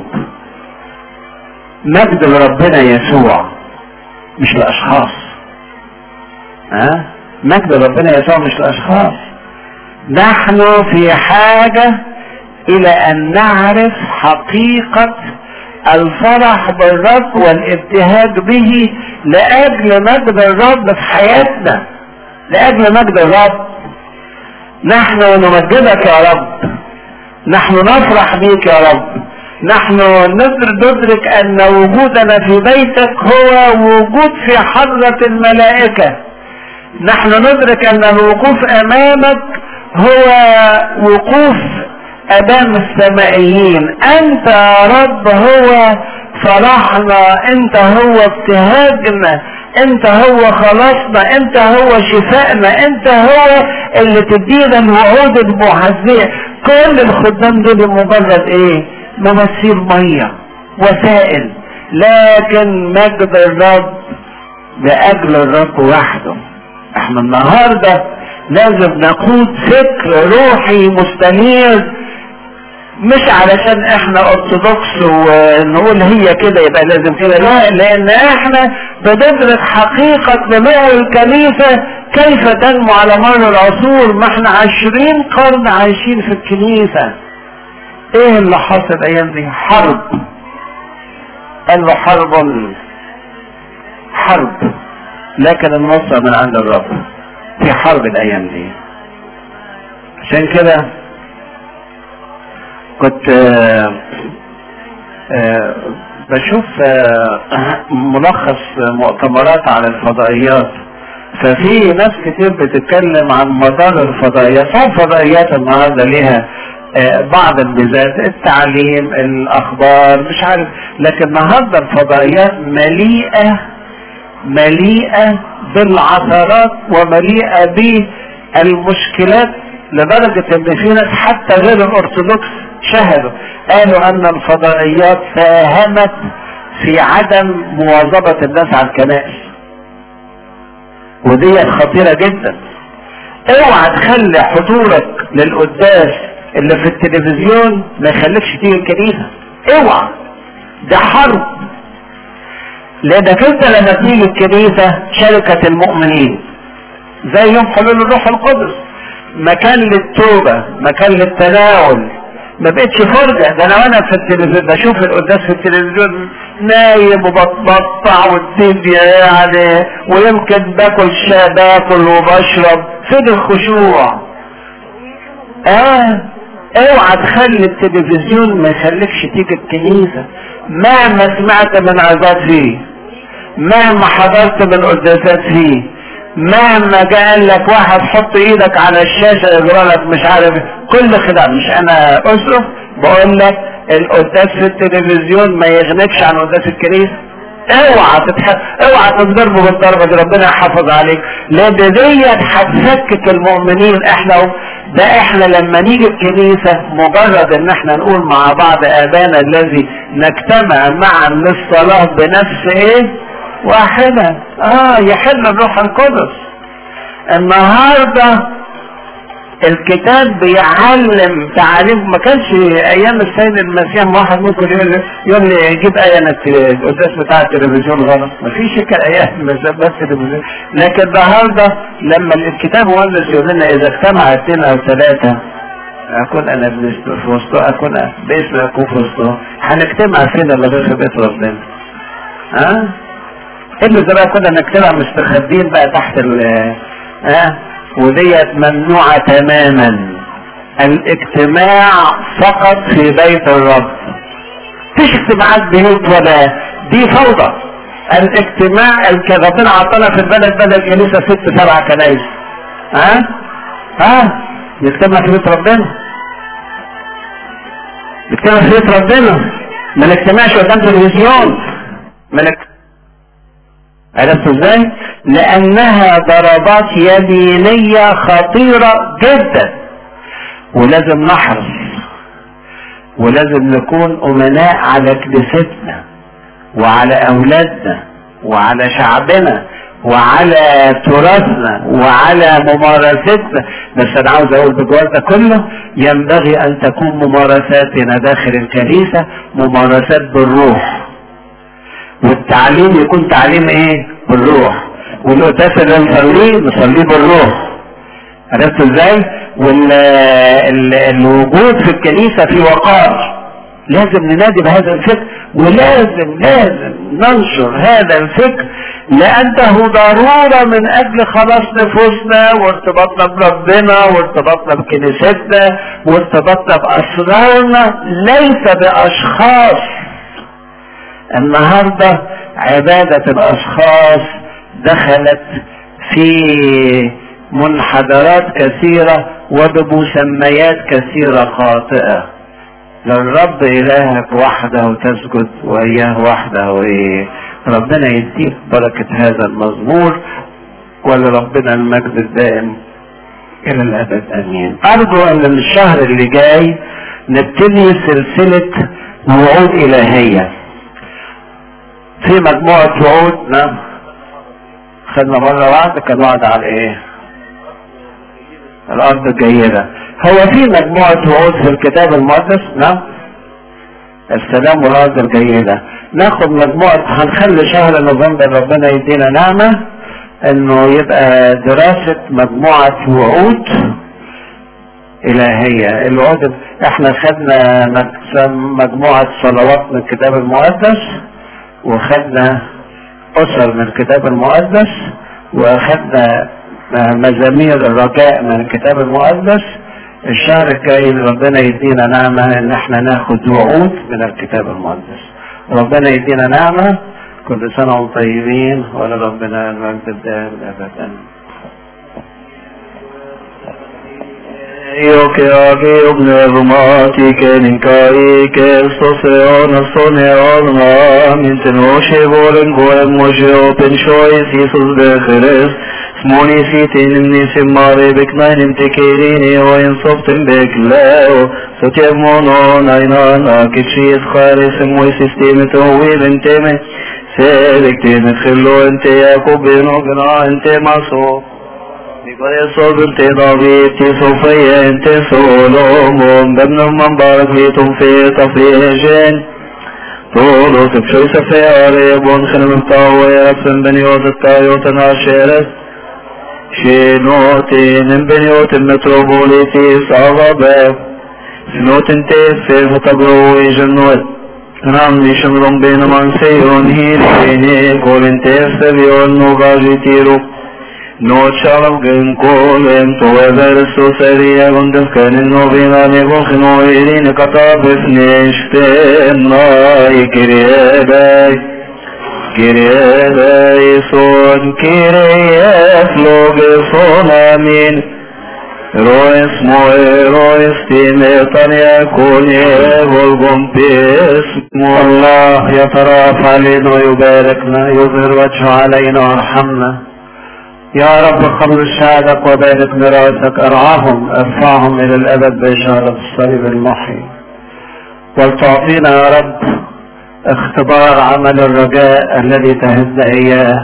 مجد لربنا يسوع مش الاشخاص ها أه؟ مجد ربنا يسوع مش الاشخاص نحن في حاجة الى ان نعرف حقيقة الفرح بالرب والابتهاج به لاجل مجد الرب في حياتنا لاجل مجد الرب نحن نمجدك يا رب نحن نفرح بيك يا رب نحن ندرك ان وجودنا في بيتك هو وجود في حضرة الملائكة نحن ندرك ان الوقوف امامك هو وقوف امام السمائيين انت يا رب هو فرحنا انت هو ابتهاجنا انت هو خلاصنا انت هو شفائنا انت هو اللي تدينا الوعود المعزية كل الخدام دول مجرد ايه ممثيل مية وسائل لكن مجد الرب لاجل الرب وحده احنا النهاردة لازم نقود فكر روحي مستنير مش علشان احنا ارثوذكس ونقول هي كده يبقى لازم كده لا لان احنا بندرك حقيقة نمو الكنيسة كيف تنمو على مر العصور ما احنا عشرين قرن عايشين في الكنيسة ايه اللي حصل ايام دي حرب قال له حرب حرب لكن النصر من عند الرب في حرب الايام دي عشان كده كنت آآ آآ بشوف آآ ملخص مؤتمرات على الفضائيات ففي ناس كتير بتتكلم عن مدار الفضائيات صار فضائيات النهارده ليها بعض الميزات التعليم الاخبار مش عارف لكن النهارده الفضائيات مليئه مليئه بالعثرات ومليئه بالمشكلات لدرجه ان في ناس حتى غير الارثوذكس شهدوا قالوا ان الفضائيات ساهمت في عدم مواظبة الناس على الكنائس ودي خطيرة جدا اوعى تخلي حضورك للقداس اللي في التلفزيون ما يخليكش تيجي الكنيسة اوعى ده حرب لانك انت لما تيجي الكنيسة شركة المؤمنين زي يوم حلول الروح القدس مكان للتوبة مكان للتناول ما بقتش فرجة ده انا وانا في التلفزيون بشوف القداس في التلفزيون نايم وبتبطع والدنيا يعني ويمكن باكل شاي باكل وبشرب فين الخشوع اه اوعى تخلي التلفزيون ما يخليكش تيجي الكنيسة مهما سمعت من عظات فيه مهما حضرت من قداسات فيه مهما جاء قال لك واحد حط ايدك على الشاشة يجرى لك مش عارف كل خداع مش انا اسرف بقول لك القداس في التلفزيون ما يغنكش عن قداس الكنيسة اوعى تتح... اوعى تضربه بالضربة دي ربنا يحافظ عليك لان ديت هتفكك المؤمنين احنا ده احنا لما نيجي الكنيسة مجرد ان احنا نقول مع بعض ابانا الذي نجتمع معا للصلاة بنفس ايه واحدة اه يحل الروح القدس النهاردة الكتاب بيعلم تعاليم ما كانش ايام السيد المسيح واحد ممكن يقول لي يقول لي جيب ايه انا القداس بتاع التلفزيون غلط ما فيش ايام المسيح بس التلفزيون لكن النهارده لما الكتاب مؤلف يقول لنا اذا اجتمع اثنين او ثلاثه اكون انا في وسطه اكون باسم اكون في وسطه هنجتمع فين الا غير في بيت ربنا ها اللي زي بقى كنا نجتمع مستخبين بقى تحت ال ها وديت ممنوعة تماما الاجتماع فقط في بيت الرب مفيش اجتماعات بيوت ولا دي فوضى الاجتماع اللي ربنا عطانا في البلد بدل كنيسة ست سبع كنايس ها ها نجتمع في بيت ربنا نجتمع في بيت ربنا ما نجتمعش قدام تلفزيون ما نجتمع عرفت ازاي لانها ضربات يمينية خطيرة جدا ولازم نحرص ولازم نكون امناء على كنيستنا وعلى اولادنا وعلى شعبنا وعلى تراثنا وعلى ممارستنا بس انا عاوز اقول بجوار ده كله ينبغي ان تكون ممارساتنا داخل الكنيسة ممارسات بالروح والتعليم يكون تعليم ايه بالروح والقداس اللي نصليه نصليه بالروح عرفت ازاي والوجود في الكنيسه في وقار لازم ننادي بهذا الفكر ولازم لازم ننشر هذا الفكر لانه ضروره من اجل خلاص نفوسنا وارتباطنا بربنا وارتباطنا بكنيستنا وارتباطنا باسرارنا ليس باشخاص النهاردة عبادة الأشخاص دخلت في منحدرات كثيرة وبمسميات كثيرة خاطئة للرب إلهك وحده تسجد وإياه وحده وإيه ربنا يديك بركة هذا المزمور ولربنا المجد الدائم إلى الأبد أمين أرجو أن الشهر اللي جاي نبتدي سلسلة وعود إلهية في مجموعة وعود نعم خدنا مرة واحدة كان وعد على ايه الارض الجيدة هو في مجموعة وعود في الكتاب المقدس نعم السلام والارض الجيدة ناخد مجموعة هنخلي شهر نوفمبر ربنا يدينا نعمة انه يبقى دراسة مجموعة وعود الهية الوعود احنا خدنا مجموعة صلوات من الكتاب المقدس وخدنا أسر من الكتاب المقدس وأخدنا مزامير الرجاء من الكتاب المقدس الشهر الجاي ربنا يدينا نعمة إن احنا ناخد وعود من الكتاب المقدس ربنا يدينا نعمة كل سنة وانتم طيبين ولربنا المجد الدائم أبدا Io che age pneumati che ninkai che sto se on sone on min ten oshe volen goem moshe open choice Jesus de Christ smoni sitin ni simare beknain te kerini o in soften bekleo so te mono naina na ke chis khare se moi sisteme to wiven teme se bekteme khlo ente yakobeno gna ente maso Nicolas بنت ضبيت صوفيا انت سولومون بابن مبارك فيتم في تفريجين طولو سبشو سفياري بون خنم الطاوي رفن بنيوت الطايوت ناشيرت شينوتين بنيوت المتروبوليتي صغبة سنوت انت في فتبروي جنوت رامي شمرم بين من سيون هيريني قول انت سبيون نوغاجي تيرو No shalom gen kolem to ever so seria gondes kanin no vina ne vokh no irin kata besneshte na ikirebe Kyrie eleison, Kyrie eflogeson, amin. Roes moe, roes timetan yakun volgum pismo. الله يترافع علينا ويباركنا يظهر وجهه علينا وارحمنا يا رب خلص شعبك وبارك ميراثك ارعاهم ارفعهم الى الابد باشاره الصليب المحيي ولتعطينا يا رب اختبار عمل الرجاء الذي تهدنا اياه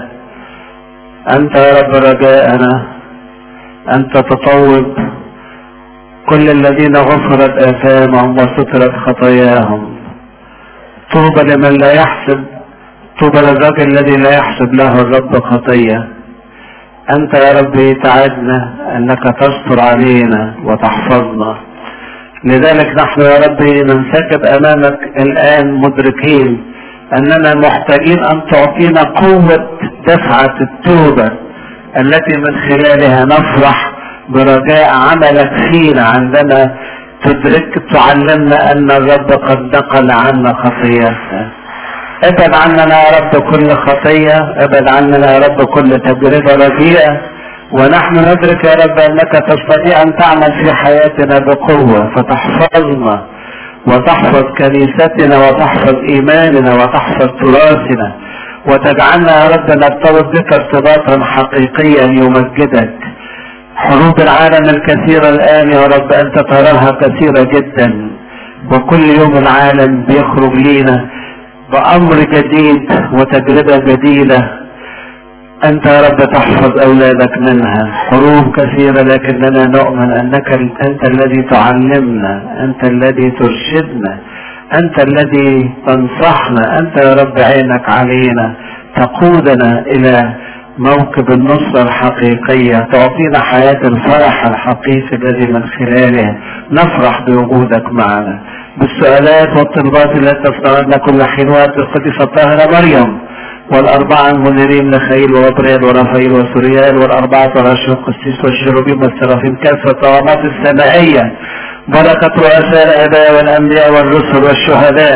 انت يا رب رجاءنا انت تطوب كل الذين غفرت اثامهم وسترت خطاياهم طوبى لمن لا يحسب طوبى للرجل الذي لا يحسب له الرب خطيه انت يا ربي تعدنا انك تستر علينا وتحفظنا لذلك نحن يا ربي ننسكب امامك الان مدركين اننا محتاجين ان تعطينا قوة دفعة التوبة التي من خلالها نفرح برجاء عملك فينا عندما تدرك تعلمنا ان الرب قد نقل عنا خطيئتنا ابعد عننا يا رب كل خطية ابعد عننا يا رب كل تجربة رديئة ونحن ندرك يا رب انك تستطيع ان تعمل في حياتنا بقوة فتحفظنا وتحفظ كنيستنا وتحفظ ايماننا وتحفظ تراثنا وتجعلنا يا رب نرتبط بك ارتباطا حقيقيا يمجدك حروب العالم الكثيرة الان يا رب انت تراها كثيرة جدا وكل يوم العالم بيخرج لينا بأمر جديد وتجربة جديدة أنت يا رب تحفظ أولادك منها حروب كثيرة لكننا نؤمن أنك أنت الذي تعلمنا أنت الذي ترشدنا أنت الذي تنصحنا أنت يا رب عينك علينا تقودنا إلى موكب النصرة الحقيقية تعطينا حياة الفرح الحقيقي الذي من خلاله نفرح بوجودك معنا بالسؤالات والطلبات التي تصنعنا كل حين وقت القديسة الطاهرة مريم والأربعة المنيرين ميخائيل وغبريل ورافائيل وسوريال والأربعة العشر القسيس والشيروبيم والسرافيم كافة الطغمات السمائية بركة رؤساء الآباء والأنبياء والرسل والشهداء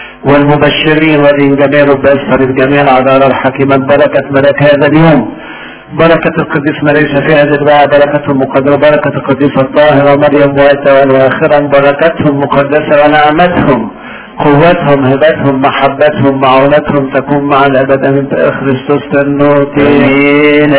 والمبشرين ودين جميع رباس الجميع العذارى الحكيمة بركة ملك هذا اليوم بركة القديس مريم شفيع الرباع بركة المقدرة بركة القديس الطاهرة مريم وآتا وآخرا بركتهم مقدسة ونعمتهم قوتهم هبتهم محبتهم معونتهم تكون مع الأبد أمين بخريستوس تنوتي Min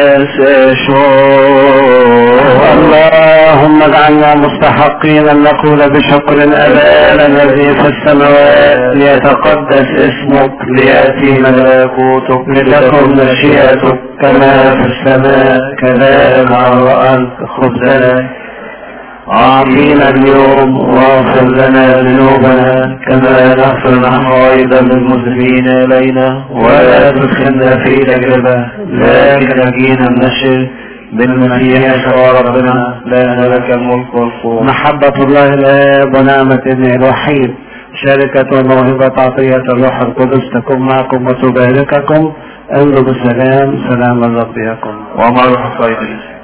اللهم اجعلنا مستحقين أن نقول بشكر أبانا الذي في السماوات ليتقدس اسمك ليأتي ملكوتك لتكن مشيئتك كما في السماء كذلك على الأرض خبزنا أعطينا اليوم واغفر لنا ذنوبنا كما نغفر نحن أيضا للمذنبين إلينا ولا تدخلنا في تجربة لكن نجينا من الشرك بالمسيح يسوع ربنا لأن لك الملك والقوة محبة الله الآب ونعمة ابنه الوحيد شركة وموهبة عطية الروح القدس تكون معكم وتبارككم امروا بسلام سلام الرب يكن ومرحبا